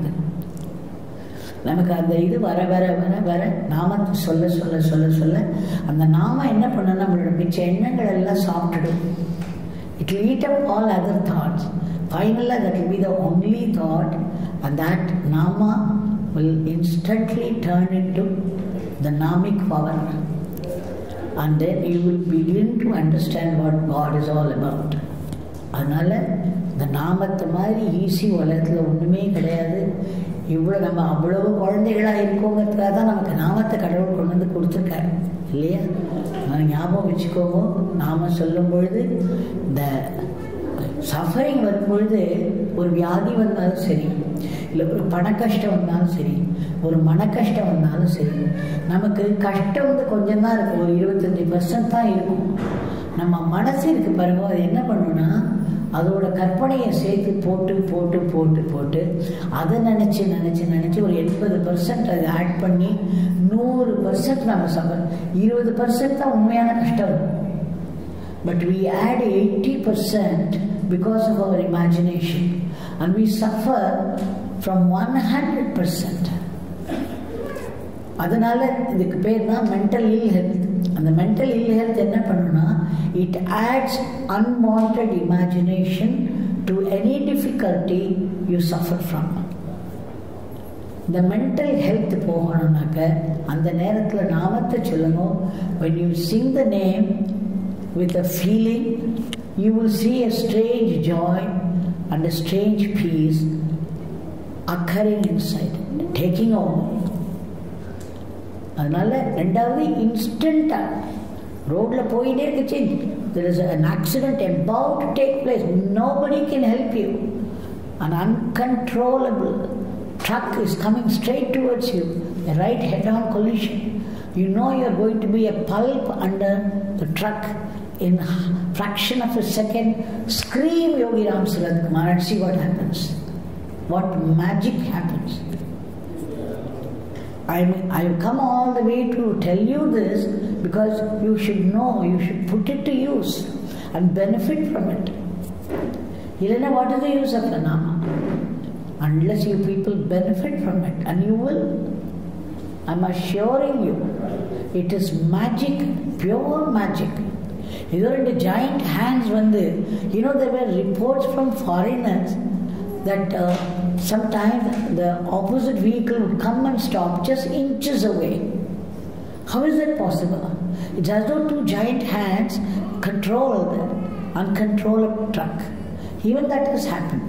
நமக்கு அந்த இது வர வர வர வர நாமத்தை சொல்ல சொல்ல சொல்ல சொல்ல அந்த நாம என்ன பண்ண நம்மளோட மிச்ச எண்ணங்கள் எல்லாம் சாப்பிட்டுடும் it will eat up all other thoughts. Finally, that will be the only thought, and that nama will instantly turn into the namic power. And then you will begin to understand what God is all about. அதனால் இந்த நாமத்தை மாதிரி easy உலகத்தில் ஒன்றுமே கிடையாது இவ்வளோ நம்ம அவ்வளவு குழந்தைகளாக இருக்கோங்கிறதுக்காக தான் நமக்கு நாமத்தை கடவுள் கொண்டு வந்து கொடுத்துருக்காரு இல்லையா நான் ஞாபகம் வச்சுக்கோங்க நாம சொல்லும் பொழுது இந்த சஃபரிங் வரும்பொழுது ஒரு வியாதி வந்தாலும் சரி இல்லை ஒரு பண கஷ்டம் வந்தாலும் சரி ஒரு மன கஷ்டம் வந்தாலும் சரி நமக்கு கஷ்டம் வந்து கொஞ்சம் தான் இருக்கும் ஒரு இருபத்தஞ்சி பர்சன்ட் தான் இருக்கும் நம்ம மனசு இருக்கு பாருங்க அது என்ன பண்ணுன்னா அதோட கற்பனையை சேர்த்து போட்டு போட்டு போட்டு போட்டு அதை நினச்சி நினச்சி நினச்சி ஒரு எண்பது பர்சன்ட் அதை ஆட் பண்ணி நூறு பர்சன்ட் நம்ம சபர் இருபது பர்சன்ட் தான் உண்மையான கஷ்டம் but we add eighty percent because of our imagination and we suffer from one hundred percent அதனால இதுக்கு பேர் தான் மென்டல் இல் ஹெல்த் அந்த மென்டல் இல் ஹெல்த் என்ன பண்ணுன்னா it adds unwanted imagination to any difficulty you suffer from இந்த mental health போகணும்னாக்க அந்த நேரத்தில் நாமத்தை சொல்லணும் when you sing the name with a feeling you will see a strange joy and a strange peace occurring inside taking over அதனால ரெண்டாவது இன்ஸ்டண்ட்டாக ரோட்டில் போயிட்டே இருக்குச்சு there is an accident about to take place nobody can help you an uncontrollable truck is coming straight towards you, a right head-on collision. You know you're going to be a pulp under the truck in fraction of a second. Scream Yogi Ram Surat Kumar and see what happens. What magic happens. I mean, I've come all the way to tell you this because you should know, you should put it to use and benefit from it. Elena, what is the use of the Nama? Unless you people benefit from it, and you will. I'm assuring you, it is magic, pure magic. இதோ ரெண்டு giant hands வந்து you know there were reports from foreigners that uh, sometimes the opposite vehicle would come and stop just inches away. How is that possible? It has no two giant hands control the uncontrollable truck. Even that has happened.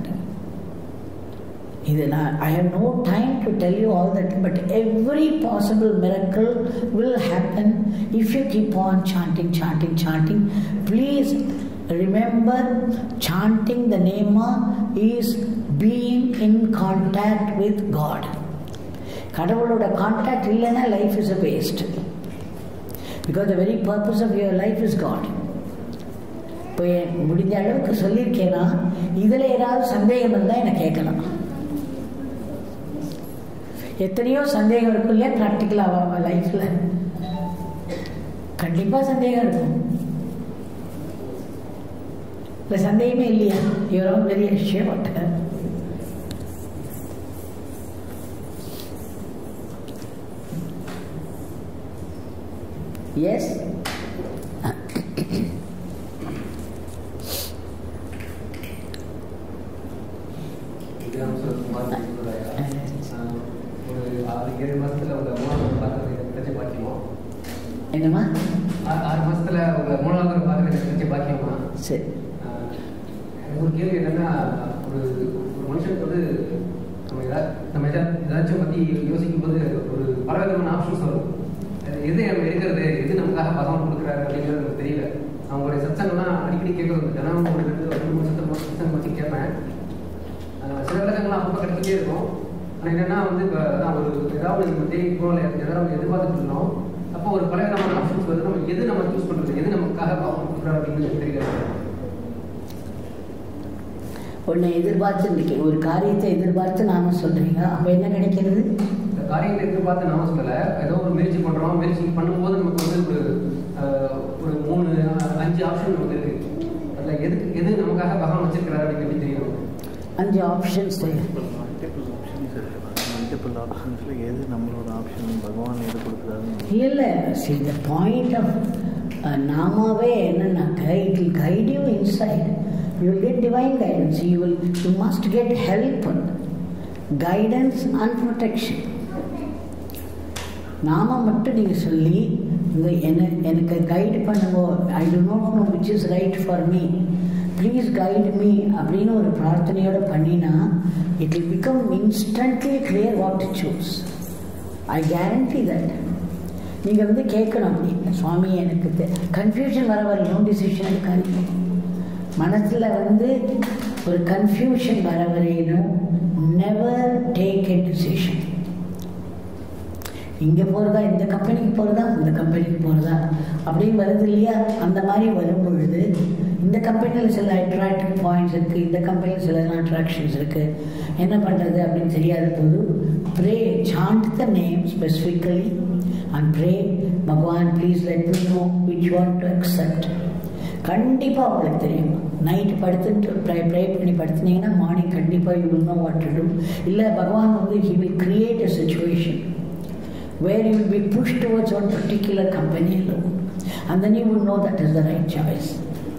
இது நான் I have no time to tell you all that but every possible miracle will happen if you keep on chanting chanting chanting please remember chanting the name is being in contact with God கடவுளோட contact இல்லைன்னா life is a waste because the very purpose of your life is God இப்போ முடிஞ்ச அளவுக்கு சொல்லியிருக்கேன்னா இதில் ஏதாவது சந்தேகம் இருந்தால் என்னை கேட்கலாம் எத்தனையோ சந்தேகம் இருக்கும் இல்லையா ப்ராக்டிக்கலாக அவன் லைஃப்பில் கண்டிப்பாக சந்தேகம் இருக்கும் இல்லை சந்தேகமே இல்லையா யுவர் ஓன் வெரி ஷியோட் எஸ் ஒரு ஆறு ஏழு மாசத்துல உங்க மூணாவது பார்க்கறது கிடைச்ச பாக்கியமா என்னம்மா ஆ- ஆறு மாசத்துல உங்க மூணாவது பார்க்கறது கிடைச்ச பாக்கியமா சரி ஆஹ் எனக்கு ஒரு கேள்வி என்னன்னா ஒரு ஒரு மனுஷனுக்கு வந்து நம்ம ஏதாவது நம்ம ஏதாவது ஏதாச்சும் பத்தி யோசிக்கும் போது ஒரு பல விதமான ஆப்ஷன்ஸ் வரும் அது எது நம்ம எடுக்கிறது எது நமக்காக பகவான் கொடுக்குறாரு அப்படிங்கிறது நமக்கு தெரியல அவங்களுடைய சத்சங்கம்லாம் அடிக்கடி கேட்கறது தினமும் ஒரு ரெண்டு ரெண்டு மூணு சத்தம் சத்தம் வச்சு கேட்பேன் ஆஹ் சில விளக்கங்கள்லாம் அப்பப்போ கிடைச்சிட்டே இருக்கும் ஆனால் என்னன்னா வந்து இப்போ அதான் ஒரு ஏதாவது நம்ம தேடிக்கோ இல்லை ஏதாவது நம்ம எதிர்பார்த்துட்டு இருந்தோம் அப்போ ஒரு பல விதமான ஆப்ஷன்ஸ் வருது நம்ம எது நம்ம சூஸ் பண்றது எது நமக்காக பகவான் கொடுக்குறாரு அப்படின்னு தெரியல ஒன்றை எதிர்பார்த்து நிற்க ஒரு காரியத்தை எதிர்பார்த்து நாம சொல்றீங்க அப்போ என்ன கிடைக்கிறது இந்த காரியங்களை எதிர்பார்த்து நாம சொல்லல ஏதோ ஒரு முயற்சி பண்றோம் முயற்சி பண்ணும்போது நமக்கு வந்து ஒரு ஆஹ், ஒரு மூணு அஞ்சு ஆப்ஷன் நமக்கு இருக்கு அதுல எது எது நமக்காக பகவான் வச்சிருக்கிறாரு அப்படின்னு எப்படி தெரியும் அஞ்சு ஆப்ஷன்ஸ் மல்டிபிள் ஆப்ஷன்ஸ் இருக்கு மல்டிபிள் ஆப்ஷன்ஸில் எது நம்மளோட ஆப்ஷன் பகவான் எது கொடுக்குறாருன்னு இல்லை சி த பாயிண்ட் ஆஃப் நாமாவே என்னன்னாக்க it will guide you inside you will get divine guidance you will you must get help guidance and protection நாம மட்டும் நீங்கள் சொல்லி இந்த என்ன எனக்கு கைடு பண்ணுங்க I do not know which is right for me please guide me அப்படின்னு ஒரு பிரார்த்தனையோட பண்ணினா it will become instantly clear what to choose I guarantee that நீங்கள் வந்து கேட்கணும் அப்படி சுவாமி எனக்கு கன்ஃபியூஷன் வர வரணும் டிசிஷன் எடுக்காதீங்க மனசில் வந்து ஒரு கன்ஃபியூஷன் வர வரையிலும் நெவர் டேக் எ டிசிஷன் இங்கே போகிறதா இந்த கம்பெனிக்கு போகிறதா இந்த கம்பெனிக்கு போகிறதா அப்படின்னு வருது இல்லையா அந்த மாதிரி வரும் பொழுது இந்த கம்பெனியில் சில அட்ராக்டிவ் பாயிண்ட்ஸ் இருக்குது இந்த கம்பெனியில் சில அட்ராக்ஷன்ஸ் இருக்குது என்ன பண்ணுறது அப்படின்னு தெரியாத போது pray chant the name specifically and pray Bhagavan please let me know which want to accept கண்டிப்பாக உங்களுக்கு தெரியும் நைட்டு படுத்துட்டு ப்ரே ப்ரே பண்ணி படுத்துனீங்கன்னா மார்னிங் கண்டிப்பாக you will know what to do இல்லை பகவான் வந்து he will create a situation where you will be pushed towards one particular company alone. And then you will know that is the right choice.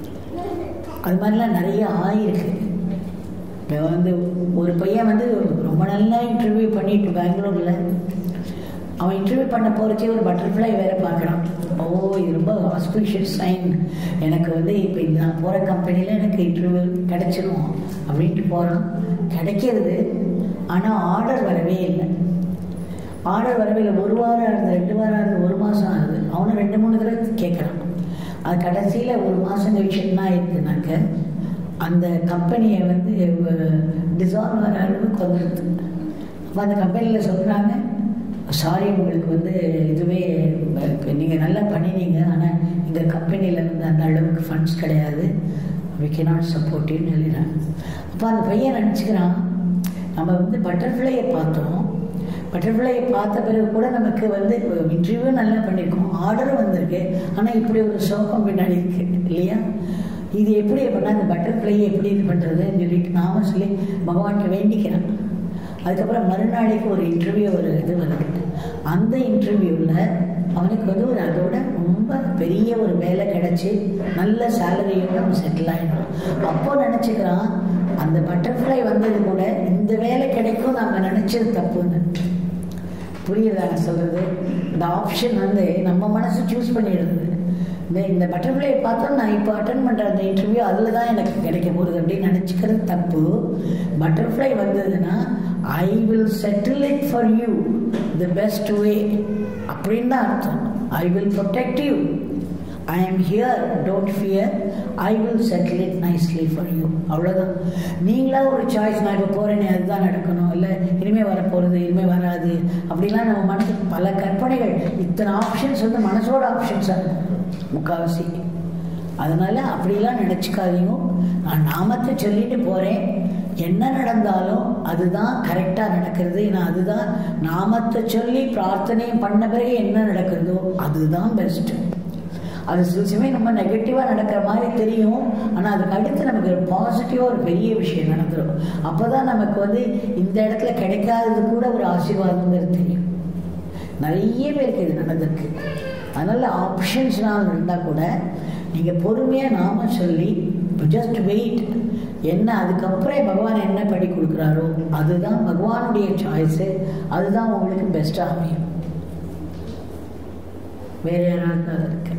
அது மாதிரிலாம் நிறைய ஆயிருக்கு இப்போ வந்து ஒரு பையன் வந்து ரொம்ப நல்லா இன்டர்வியூ பண்ணிட்டு பெங்களூரில் அவன் இன்டர்வியூ பண்ண போகிறச்சே ஒரு பட்டர்ஃப்ளை வேற பார்க்குறான் ஓ இது ரொம்ப ஆஸ்பிஷியஸ் சைன் எனக்கு வந்து இப்போ இந்த நான் போகிற கம்பெனியில் எனக்கு இன்டர்வியூ கிடைச்சிரும் அப்படின்ட்டு போகிறான் கிடைக்கிறது ஆனால் ஆர்டர் வரவே இல்லை ஆர்டர் வரவே இல்லை ஒரு வாரம் ஆகுது ரெண்டு வாரம் ஆகுது ஒரு மாதம் ஆகுது அவனும் ரெண்டு மூணு தடவை கேட்குறான் அது கடைசியில் ஒரு மாதம் கழிச்சு என்ன ஆயிடுதுனாக்க அந்த கம்பெனியை வந்து டிசால்வ் ஆகிற அளவுக்கு வந்துடுது அப்போ அந்த கம்பெனியில் சொல்கிறாங்க சாரி உங்களுக்கு வந்து இதுவே நீங்கள் நல்லா பண்ணினீங்க ஆனால் எங்கள் கம்பெனியில் வந்து அந்த அளவுக்கு ஃபண்ட்ஸ் கிடையாது வி கேனாட் சப்போர்ட் யூன்னு எழுதுறாங்க அப்போ அந்த பையன் நினச்சிக்கிறான் நம்ம வந்து பட்டர்ஃப்ளையை பார்த்தோம் பட்டர்ஃப்ளையை பார்த்த பிறகு கூட நமக்கு வந்து இன்டர்வியூ நல்லா பண்ணியிருக்கோம் ஆர்டரும் வந்திருக்கு ஆனால் இப்படி ஒரு சோகம் பின்னாடி இருக்கு இல்லையா இது எப்படி அப்படின்னா அந்த பட்டர்ஃப்ளையை எப்படி இது பண்ணுறதுன்னு சொல்லிட்டு நாம சொல்லி பகவான்கிட்ட வேண்டிக்கிறேன் அதுக்கப்புறம் மறுநாளைக்கு ஒரு இன்டர்வியூ ஒரு இது வருது அந்த இன்டர்வியூவில் அவனுக்கு வந்து ஒரு அதோட ரொம்ப பெரிய ஒரு வேலை கிடைச்சி நல்ல சேலரியோட அவன் செட்டில் ஆகிடும் அப்போ நினச்சிக்கிறான் அந்த பட்டர்ஃப்ளை வந்தது கூட இந்த வேலை கிடைக்கும் நம்ம நினச்சது தப்புன்னு புரியுதா நான் சொல்கிறது இந்த ஆப்ஷன் வந்து நம்ம மனசு சூஸ் பண்ணிடுறது இந்த இந்த பட்டர்ஃப்ளை பார்த்தா நான் இப்போ அட்டன் பண்ணுற அந்த இன்டர்வியூ அதில் தான் எனக்கு கிடைக்க போகுது அப்படின்னு நினச்சிக்கிறது தப்பு பட்டர்ஃப்ளை வந்ததுன்னா I will settle it for you the best way அப்படின்னு தான் அர்த்தம் I will protect you I am here don't fear I will settle it nicely for you அவ்வளோதான் நீங்களா ஒரு சாய்ஸ் நான் இப்போ போகிறேனே அதுதான் நடக்கணும் இல்லை இனிமேல் வரப்போகிறது இனிமேல் வராது அப்படிலாம் நம்ம மனசுக்கு பல கற்பனைகள் இத்தனை ஆப்ஷன்ஸ் வந்து மனசோட ஆப்ஷன்ஸாக இருக்கும் முக்கால்வாசி அதனால் அப்படிலாம் நினச்சிக்காதீங்க நான் நாமத்தை சொல்லிட்டு போகிறேன் என்ன நடந்தாலும் அதுதான் கரெக்டாக நடக்கிறது நான் அதுதான் நாமத்தை சொல்லி பிரார்த்தனையும் பண்ண பிறகு என்ன நடக்கிறதோ அதுதான் பெஸ்ட்டு அது சில சமயம் நம்ம நெகட்டிவாக நடக்கிற மாதிரி தெரியும் ஆனால் அதுக்கு அடுத்து நமக்கு ஒரு பாசிட்டிவாக ஒரு பெரிய விஷயம் நடந்துடும் அப்போ தான் நமக்கு வந்து இந்த இடத்துல கிடைக்காதது கூட ஒரு ஆசீர்வாதங்கிறது தெரியும் நிறைய பேருக்கு இது நடந்திருக்கு அதனால் ஆப்ஷன்ஸ்னால் இருந்தால் கூட நீங்கள் பொறுமையாக நாம சொல்லி ஜஸ்ட் வெயிட் என்ன அதுக்கப்புறம் பகவான் என்ன படி கொடுக்குறாரோ அதுதான் பகவானுடைய சாய்ஸு அதுதான் உங்களுக்கு பெஸ்ட்டாக அமையும் வேற யாராவது இருக்கு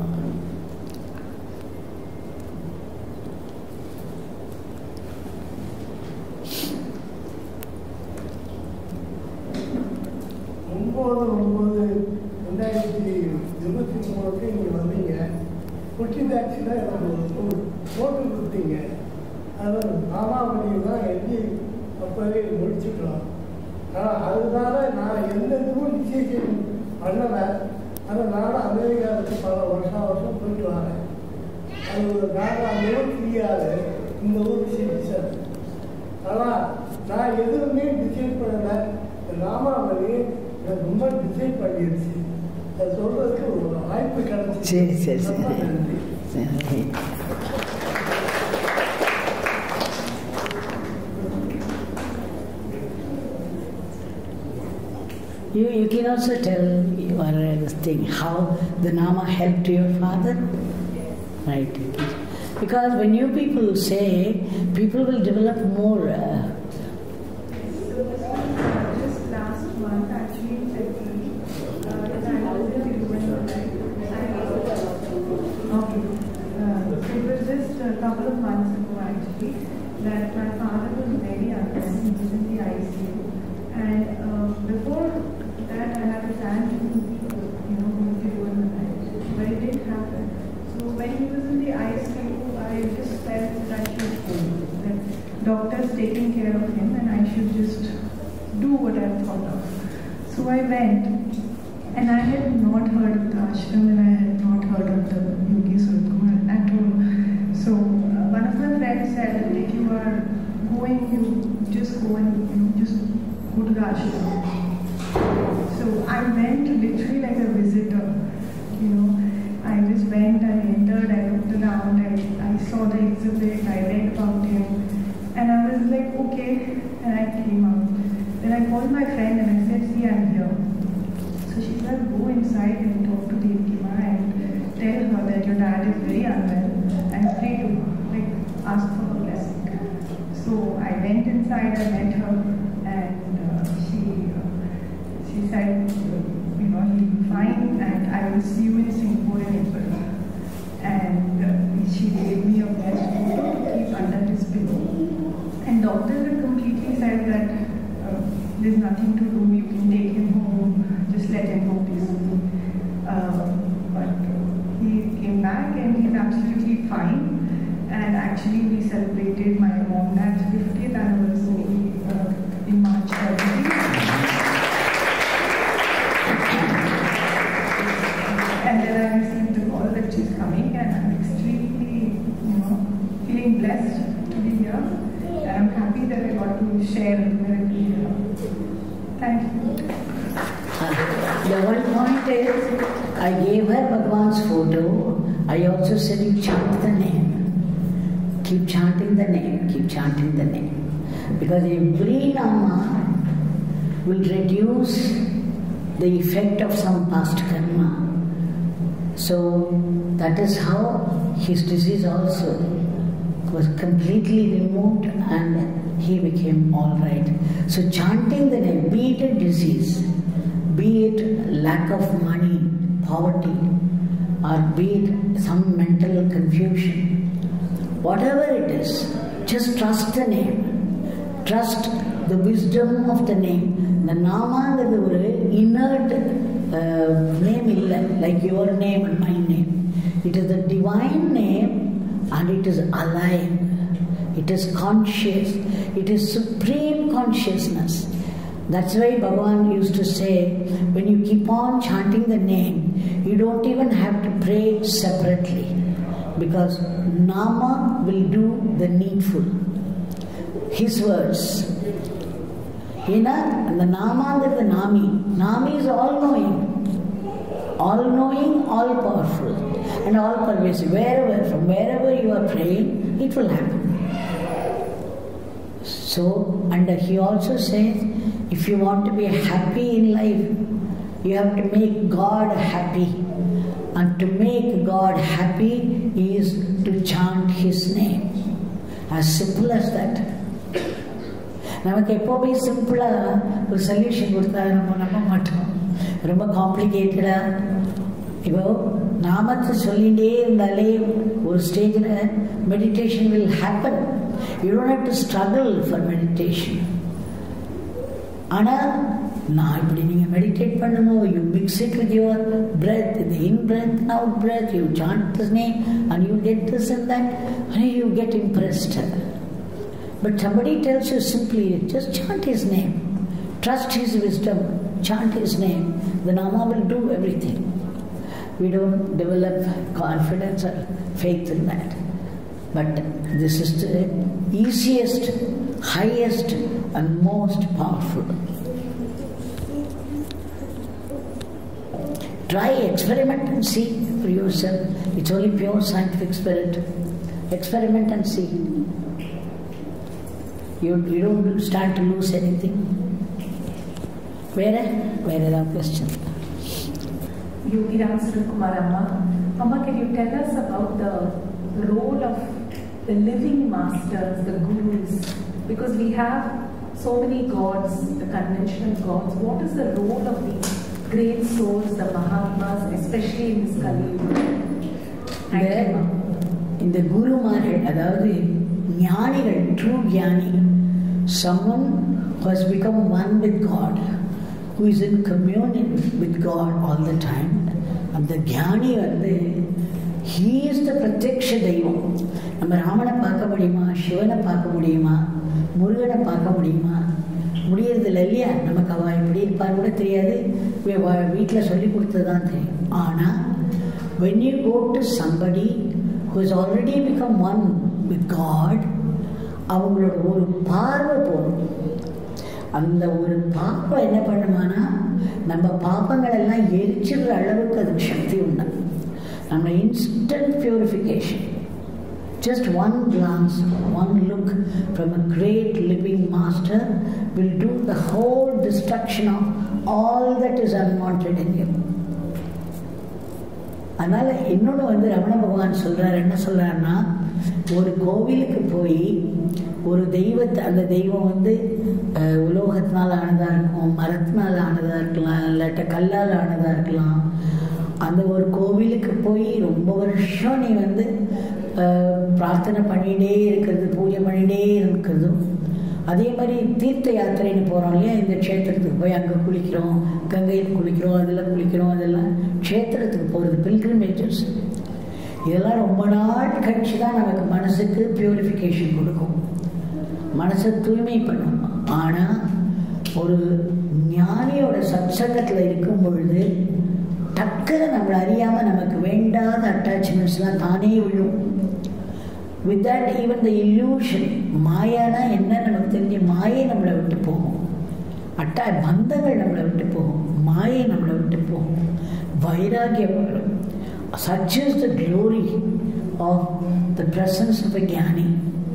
ஒம்பது ஒம்பது ரெண்டாயிரத்தி இருபத்தி மூணுக்கு இங்கே வந்தீங்க குட்டி டாக்ஸியில் எனக்கு ஒரு போட்டு கொடுத்தீங்க அது மாமாவளியில் தான் எழுதி அப்போவே முடிச்சுக்கலாம் ஆனால் அதனால நான் எந்த இதுவும் நிச்சயம் பண்ணலை ஆனால் நானும் அமெரிக்காவுக்கு பல வருஷம் வருஷம் போயிட்டு வரேன் அது நாங்கள் அந்த ஊர் தெரியாது இந்த ஊர் சிட்டிசன் ஆனால் நான் எதுவுமே டிசைட் பண்ணலை ராமாவளி எனக்கு ரொம்ப டிசைட் பண்ணிடுச்சு அதை சொல்றதுக்கு ஒரு வாய்ப்பு கிடைச்சி சரி சரி சரி சரி You, you can also tell your uh, this thing how the Nama helped your father. Right. Because when you people say, people will develop more. Uh, Just last month, actually in February, uh, the anniversary of Human Rights. Okay. Uh, it was just a couple of months ago, actually, that my father was very unwell. He was in the ICU. And uh, before that, I had a plan to, you know, move to Human Rights. But it didn't happen. So when he was in the ICU, I just felt that I should, that doctors taking care of him and I should just So I went, and I had not heard of the ashram, and I had not heard of the Yogi Surat Kumar at all. So uh, one of my friends said, if you are going, you just go and you know, just go to the ashram. So I went literally like a visitor, you know. I just went, I entered, I looked around, I, I saw the exhibit, I read about him, and I was like, okay, and I came out. Then I called my friend and I said, see, I'm here. So she said, go inside and talk to Devkima and tell her that your dad is very unwell and pray to her, like ask for her blessing. So I went inside, I met her, and uh, she uh, she said, you know, he'll be fine, and I will see you in Singapore in April. And uh, she gave me a blessed photo to keep under his pillow. And doctors had completely said that uh, there's nothing to do, you can take him home, just let him go peacefully. Uh, but uh, he came back and he's absolutely fine. And actually, we celebrated my mom and dad's 50th anniversary uh, in March 30. And then I received a call that she's coming, and I'm extremely, you know, feeling blessed to be here. And I'm happy that I got to share the miracle here. Thank you. Uh, the one point is, I gave her Bhagwan's photo. I also said, you chant the name. Keep chanting the name, keep chanting the name. Because every Nama will reduce the effect of some past karma. So that is how his disease also was completely removed and he became all right. So chanting the name, be it a disease, be it lack of money, poverty, or be it some mental confusion, whatever it is, just trust the name. Trust the wisdom of the name. The நாமாங்கிறது ஒரு inert uh, name இல்லை like your name and my name. It is the divine name and it is alive. It is conscious. It is supreme consciousness. That's why Bhagavan used to say, when you keep on chanting the name, you don't even have to pray separately because Nama will do the needful. His words. ஏன்னா அந்த நாமாங்கிறது நாமி நாமி is all knowing all knowing all powerful and all pervasive wherever from wherever you are praying it will happen So, and he also says, if you want to be happy in life, you have to make God happy. And to make God happy is to chant His name. As simple as that. நமக்கு எப்போவுமே சிம்பிளாக ஒரு solution கொடுத்தா நம்ம நம்ப மாட்டோம் ரொம்ப காம்ப்ளிகேட்டடாக இப்போ நாமத்தை சொல்லிகிட்டே இருந்தாலே ஒரு ஸ்டேஜில் meditation will happen you don't have to struggle for meditation ஆனால் நான் இப்படி நீங்கள் மெடிடேட் பண்ணுமோ you mix it with your breath இந்த in breath out breath you chant this name and you get this and that and you get impressed But somebody tells you simply, just chant his name, trust his wisdom, chant his name. The Nama will do everything. We don't develop confidence or faith in that. But this is the easiest, highest, and most powerful. Try, experiment and see for yourself. It's only pure scientific spirit. Experiment and see. You, you don't stand to lose anything. வேற வேற ஏதாவது question Yogi Ram Kumar Amma. Amma, can you tell us about the role of the living masters, the gurus? Because we have so many gods, the conventional gods. What is the role of these great souls, the Mahatmas, especially in this Kali Yuga? Thank you, Amma. இந்த குருமார்கள் அதாவது ஞானிகள் true ஞானி someone who has become one with God who is in communion with God all the time அந்த ஞானி வந்து he is the பிரத்யக்ஷ தெய்வம் நம்ம ராமனை பார்க்க முடியுமா சிவனை பார்க்க முடியுமா முருகனை பார்க்க முடியுமா முடியறதில்ல இல்லையா நமக்கு அவள் எப்படி இருப்பான்னு கூட தெரியாது வீட்டில் சொல்லி கொடுத்தது தான் தெரியும் ஆனால் when you go to somebody who has already become one with God அவங்களோட ஒரு பார்வை போதும் அந்த ஒரு பாப்பம் என்ன பண்ணுமானா நம்ம பாப்பங்கள் எல்லாம் எரிச்சிடுற அளவுக்கு அதுக்கு சக்தி உண்டு நம்ம instant purification Just one glance, one look from a great living master will do the whole destruction of all that is unwanted in you. அதனால் இன்னொன்று வந்து ரமண பகவான் சொல்கிறார் என்ன சொல்கிறாருன்னா ஒரு கோவிலுக்கு போய் ஒரு தெய்வத்தை அந்த தெய்வம் வந்து அஹ், உலோகத்தினால் ஆனதாக இருக்கும் மரத்தினால் ஆனதாக இருக்கலாம் இல்லாட்ட கல்லால் ஆனதாக இருக்கலாம் அந்த ஒரு கோவிலுக்கு போய் ரொம்ப வருஷம் நீ வந்து அஹ், பிரார்த்தனை பண்ணிகிட்டே இருக்கிறது பூஜை பண்ணிகிட்டே இருக்கிறதும் அதே மாதிரி தீர்த்த யாத்திரைன்னு போகிறோம் இல்லையா இந்த க்ஷேத்திரத்துக்கு போய் அங்கே குளிக்கிறோம் கங்கையில் குளிக்கிறோம் அதில் குளிக்கிறோம் அதெல்லாம் க்ஷேத்திரத்துக்கு போகிறது பில்கிரிமேஜஸ் இதெல்லாம் ரொம்ப நாள் கழிச்சு தான் நமக்கு மனசுக்கு பியூரிஃபிகேஷன் கொடுக்கும் மனசை தூய்மை பண்ணும் ஆனால் ஒரு ஞானியோட சத்சங்கத்தில் இருக்கும் பொழுது டக்குன்னு நம்மளை அறியாமல் நமக்கு வேண்டாத அட்டாச்மெண்ட்ஸ்லாம் தானே விழும் with that even the illusion மாயானா என்ன நமக்கு தெரிஞ்சு மாயை நம்மளை விட்டு போகும் அட்டா பந்தங்கள் நம்மளை விட்டு போகும் மாயை நம்மளை விட்டு போகும் வைராகியம் வரும் such is the glory of the presence of a jnani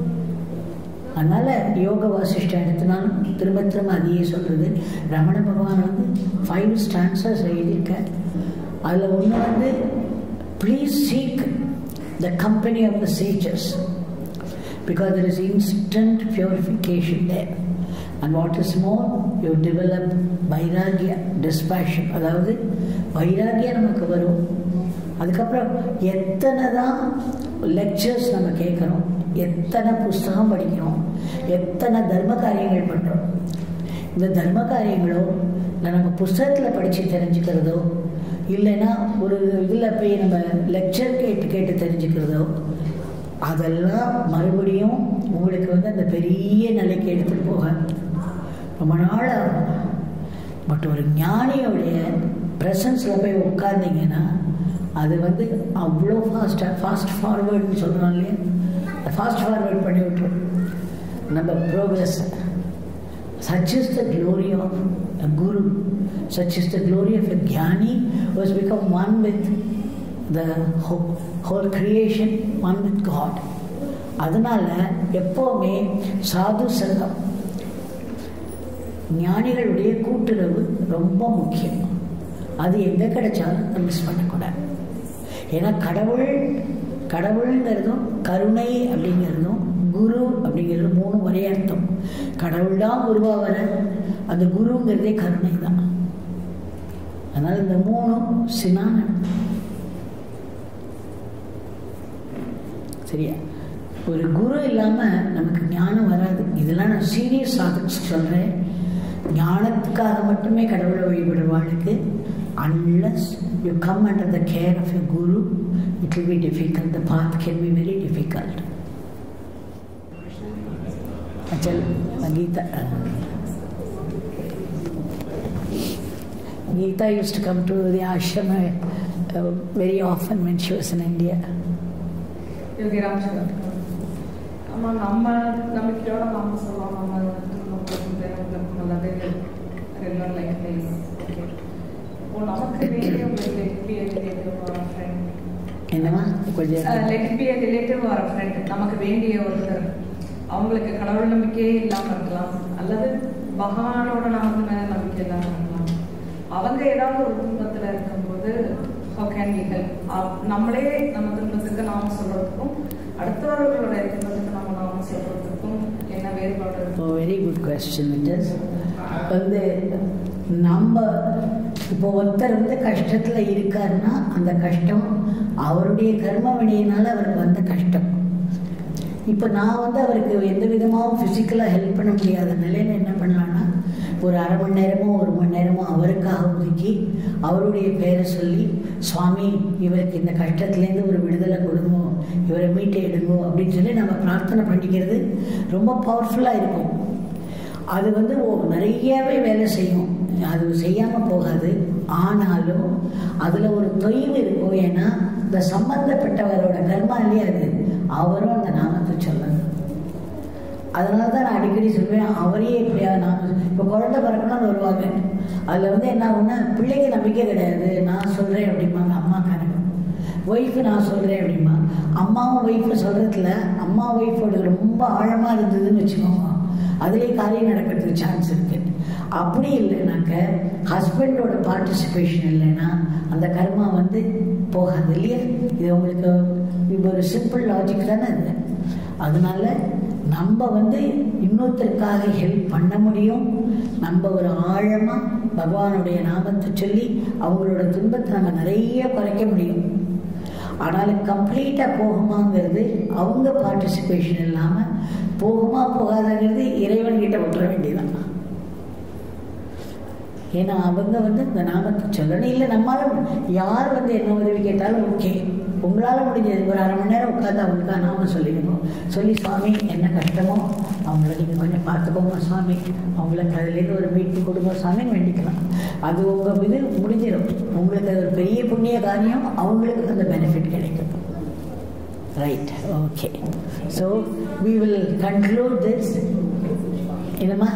அதனால் யோக வாசிஷ்ட எடுத்தினாலும் திரும்ப திரும்ப அதையே சொல்கிறது ரமண பகவான் வந்து ஃபைவ் ஸ்டான்சர்ஸ் எழுதியிருக்கார் அதில் ஒன்று வந்து please seek the company of the sages because there is instant purification there and what is more you develop வைராகிய dispassion அதாவது வைராகியம் நமக்கு வரும் அதுக்கப்புறம் எத்தனை தான் லெக்சர்ஸ் நம்ம கேட்குறோம் எத்தனை புஸ்தகம் படிக்கிறோம் எத்தனை தர்ம காரியங்கள் பண்ணுறோம் இந்த தர்ம காரியங்களோ இல்லை நம்ம புஸ்தகத்தில் படித்து தெரிஞ்சுக்கிறதோ இல்லைன்னா ஒரு இதில் போய் நம்ம லெக்சர் கேட்டு கேட்டு தெரிஞ்சுக்கிறதோ அதெல்லாம் மறுபடியும் உங்களுக்கு வந்து அந்த பெரிய நிலைக்கு எடுத்துகிட்டு போக ரொம்ப நாள் ஆகும் பட் ஒரு ஞானியோடைய ப்ரெசன்ஸில் போய் உட்கார்ந்தீங்கன்னா அது வந்து அவ்வளோ ஃபாஸ்ட்டாக ஃபாஸ்ட் ஃபார்வேர்டுன்னு சொல்கிறோம் இல்லையா ஃபாஸ்ட் ஃபார்வேர்ட் பண்ணி விட்டுரும் நம்ம progress such is the glory of a guru such is the glory of a jnani who has become one with the whole, whole creation one with god அதனால எப்போவுமே சாது சங்கம் ஞானிகளுடைய கூட்டுறவு ரொம்ப முக்கியம் அது எங்கே கிடைச்சாலும் அதை மிஸ் பண்ணக்கூடாது ஏன்னா கடவுள் கடவுளுங்கிறதும் கருணை அப்படிங்கிறதும் குரு அப்படிங்கிறது மூணு ஒரே அர்த்தம் கடவுள் தான் குருவா வர அந்த குருங்கிறதே கருணை தான் அதனால் இந்த மூணும் சினான சரியா ஒரு குரு இல்லாமல் நமக்கு ஞானம் வராது இதெல்லாம் நான் சீரியஸ் சொல்கிறேன் ஞானத்துக்காக மட்டுமே கடவுளை வழிபடுவாளுக்கு unless you come under the care of a guru it will be difficult the path can be very difficult चल Geeta. Geeta used to come to the ashram uh, very often when she was in India. Yogiram சொல்லுவாங்க ஆமா நம்ம நம்பிக்கையோட நாம சொல்லுவோம் நம்ம நமக்கு நல்லதே regular life life okay oh நமக்கு வேண்டிய ஒரு லெட் பி ரிலேட்டிவ் ஒரு ஃப்ரெண்ட் என்னம்மா கொஞ்சம் லெட் பி ரிலேட்டிவ் ஒரு ஃப்ரெண்ட் நமக்கு வேண்டிய ஒருத்தர் அவங்களுக்கு கடவுள் நம்பிக்கையே இல்லாம இருக்கலாம் அல்லது பகவானோட நமக்கு மேல நம்பிக்கை இல்லாம இருக்கலாம் அவங்க ஏதாவது ஒரு துன்பத்துல இருக்கும்போது how can we help அப்- நம்மளே நம்ம துன்பத்துக்கு நாம சொல்றதுக்கும் அடுத்தவர்களுடைய துன்பத்துக்கு நம்ம நாம சொல்றதுக்கும் என்ன வேறுபாடு இருக்கு very good question it is வந்து நம்ம இப்போ ஒருத்தர் வந்து கஷ்டத்தில் இருக்காருன்னா அந்த கஷ்டம் அவருடைய கர்ம வினையினால அவருக்கு வந்த கஷ்டம் இப்போ நான் வந்து அவருக்கு எந்த விதமாகவும் ஃபிசிக்கலாக ஹெல்ப் பண்ண முடியாத நிலையில் என்ன பண்ணலான்னா ஒரு அரை மணி நேரமோ ஒரு மணி நேரமோ அவருக்காக ஒதுக்கி அவருடைய பேரை சொல்லி சுவாமி இவருக்கு இந்த கஷ்டத்துலேருந்து ஒரு விடுதலை கொடுங்க இவரை மீட்டு எடுங்கோ அப்படின்னு சொல்லி நம்ம பிரார்த்தனை பண்ணிக்கிறது ரொம்ப பவர்ஃபுல்லாக இருக்கும் அது வந்து ஓ நிறையவே வேலை செய்யும் அது செய்யாமல் போகாது ஆனாலும் அதில் ஒரு தொய்வு இருக்கும் ஏன்னா இந்த சம்பந்தப்பட்டவரோட கர்மா இல்லையா அது அவரும் அந்த நாமத்தை சொல்லணும் அதனால தான் நான் அடிக்கடி சொல்வேன் அவரையே எப்படியா நான் இப்போ குழந்தை பிறக்கணும்னு வருவாங்க அதில் வந்து என்ன ஆகும்னா பிள்ளைக்கு நம்பிக்கை கிடையாது நான் சொல்கிறேன் அப்படிம்பாங்க அம்மா கணக்கு ஒய்ஃபு நான் சொல்கிறேன் அப்படிமா அம்மாவும் ஒய்ஃபு சொல்கிறதுல அம்மா ஒய்ஃபோட ரொம்ப ஆழமாக இருந்ததுன்னு வச்சுக்கோங்க அதுலேயே காரியம் நடக்கிறதுக்கு சான்ஸ் இருக்குது அப்படி இல்லைனாக்க ஹஸ்பண்டோட பார்ட்டிசிபேஷன் இல்லைன்னா அந்த கர்மா வந்து போகாது இல்லையா இது உங்களுக்கு இது ஒரு சிம்பிள் லாஜிக் தானே இது அதனால நம்ம வந்து இன்னொருத்தருக்காக ஹெல்ப் பண்ண முடியும் நம்ம ஒரு ஆழமாக பகவானுடைய நாமத்தை சொல்லி அவங்களோட துன்பத்தை நம்ம நிறைய குறைக்க முடியும் ஆனால் கம்ப்ளீட்டாக போகுமாங்கிறது அவங்க பார்ட்டிசிபேஷன் இல்லாமல் போகுமா போகாதங்கிறது இறைவன்கிட்ட விட்டுற வேண்டியதான் ஏன்னா அவங்க வந்து இந்த நாமத்தை சொல்லணும் இல்லை நம்மளால யார் வந்து என்ன உதவி கேட்டாலும் ஓகே உங்களால் முடிஞ்சது ஒரு அரை மணி நேரம் உட்காந்து அவங்களுக்காக நாம சொல்லிக்கணும் சொல்லி சுவாமி என்ன கஷ்டமோ அவங்கள நீங்கள் கொஞ்சம் பார்த்துக்கோங்க சுவாமி அவங்களுக்கு அதுலேருந்து ஒரு மீட்பு கொடுங்க சுவாமின்னு வேண்டிக்கலாம் அது உங்கள் இது முடிஞ்சிடும் உங்களுக்கு அது ஒரு பெரிய புண்ணிய காரியம் அவங்களுக்கு அந்த பெனிஃபிட் கிடைக்கும் right okay so we will conclude this என்னம்மா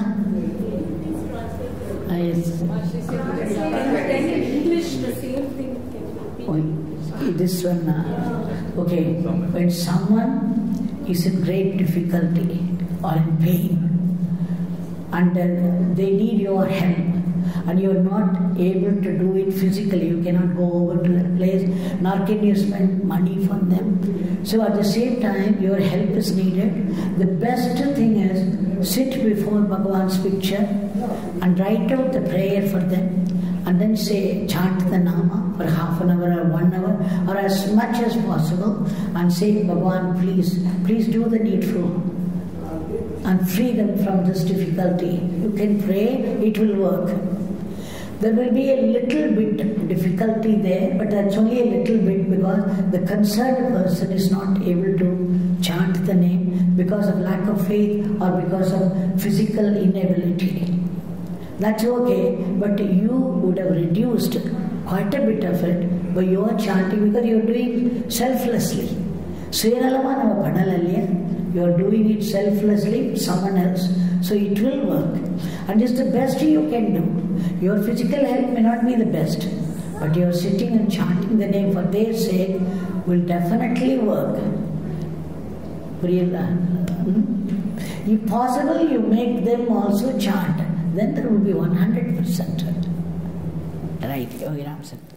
yes English, the same thing can be. Oh, this one, uh, okay, when someone is in great difficulty or in pain and uh, they need your help and you're not able to do it physically, you cannot go over to that place, nor can you spend money for them. So at the same time, your help is needed. The best thing is sit before Bhagavan's picture and write out the prayer for them and then say chant the nama for half an hour or one hour or as much as possible and say Bhagavan please please do the needful and free them from this difficulty you can pray it will work there will be a little bit difficulty there but that's only a little bit because the concerned person is not able to chant the name because of lack of faith or because of physical inability that's okay, but you would have reduced quite a bit of it by your chanting because you're doing selflessly. சுயநலமாக நம்ம பண்ணலை இல்லையா you are doing it selflessly someone else so it will work and is the best you can do your physical health may not be the best but you're sitting and chanting the name for their sake will definitely work புரியுதா If possible, you make them also chant. Then there will be 100%. Right, Yogi Ramsan.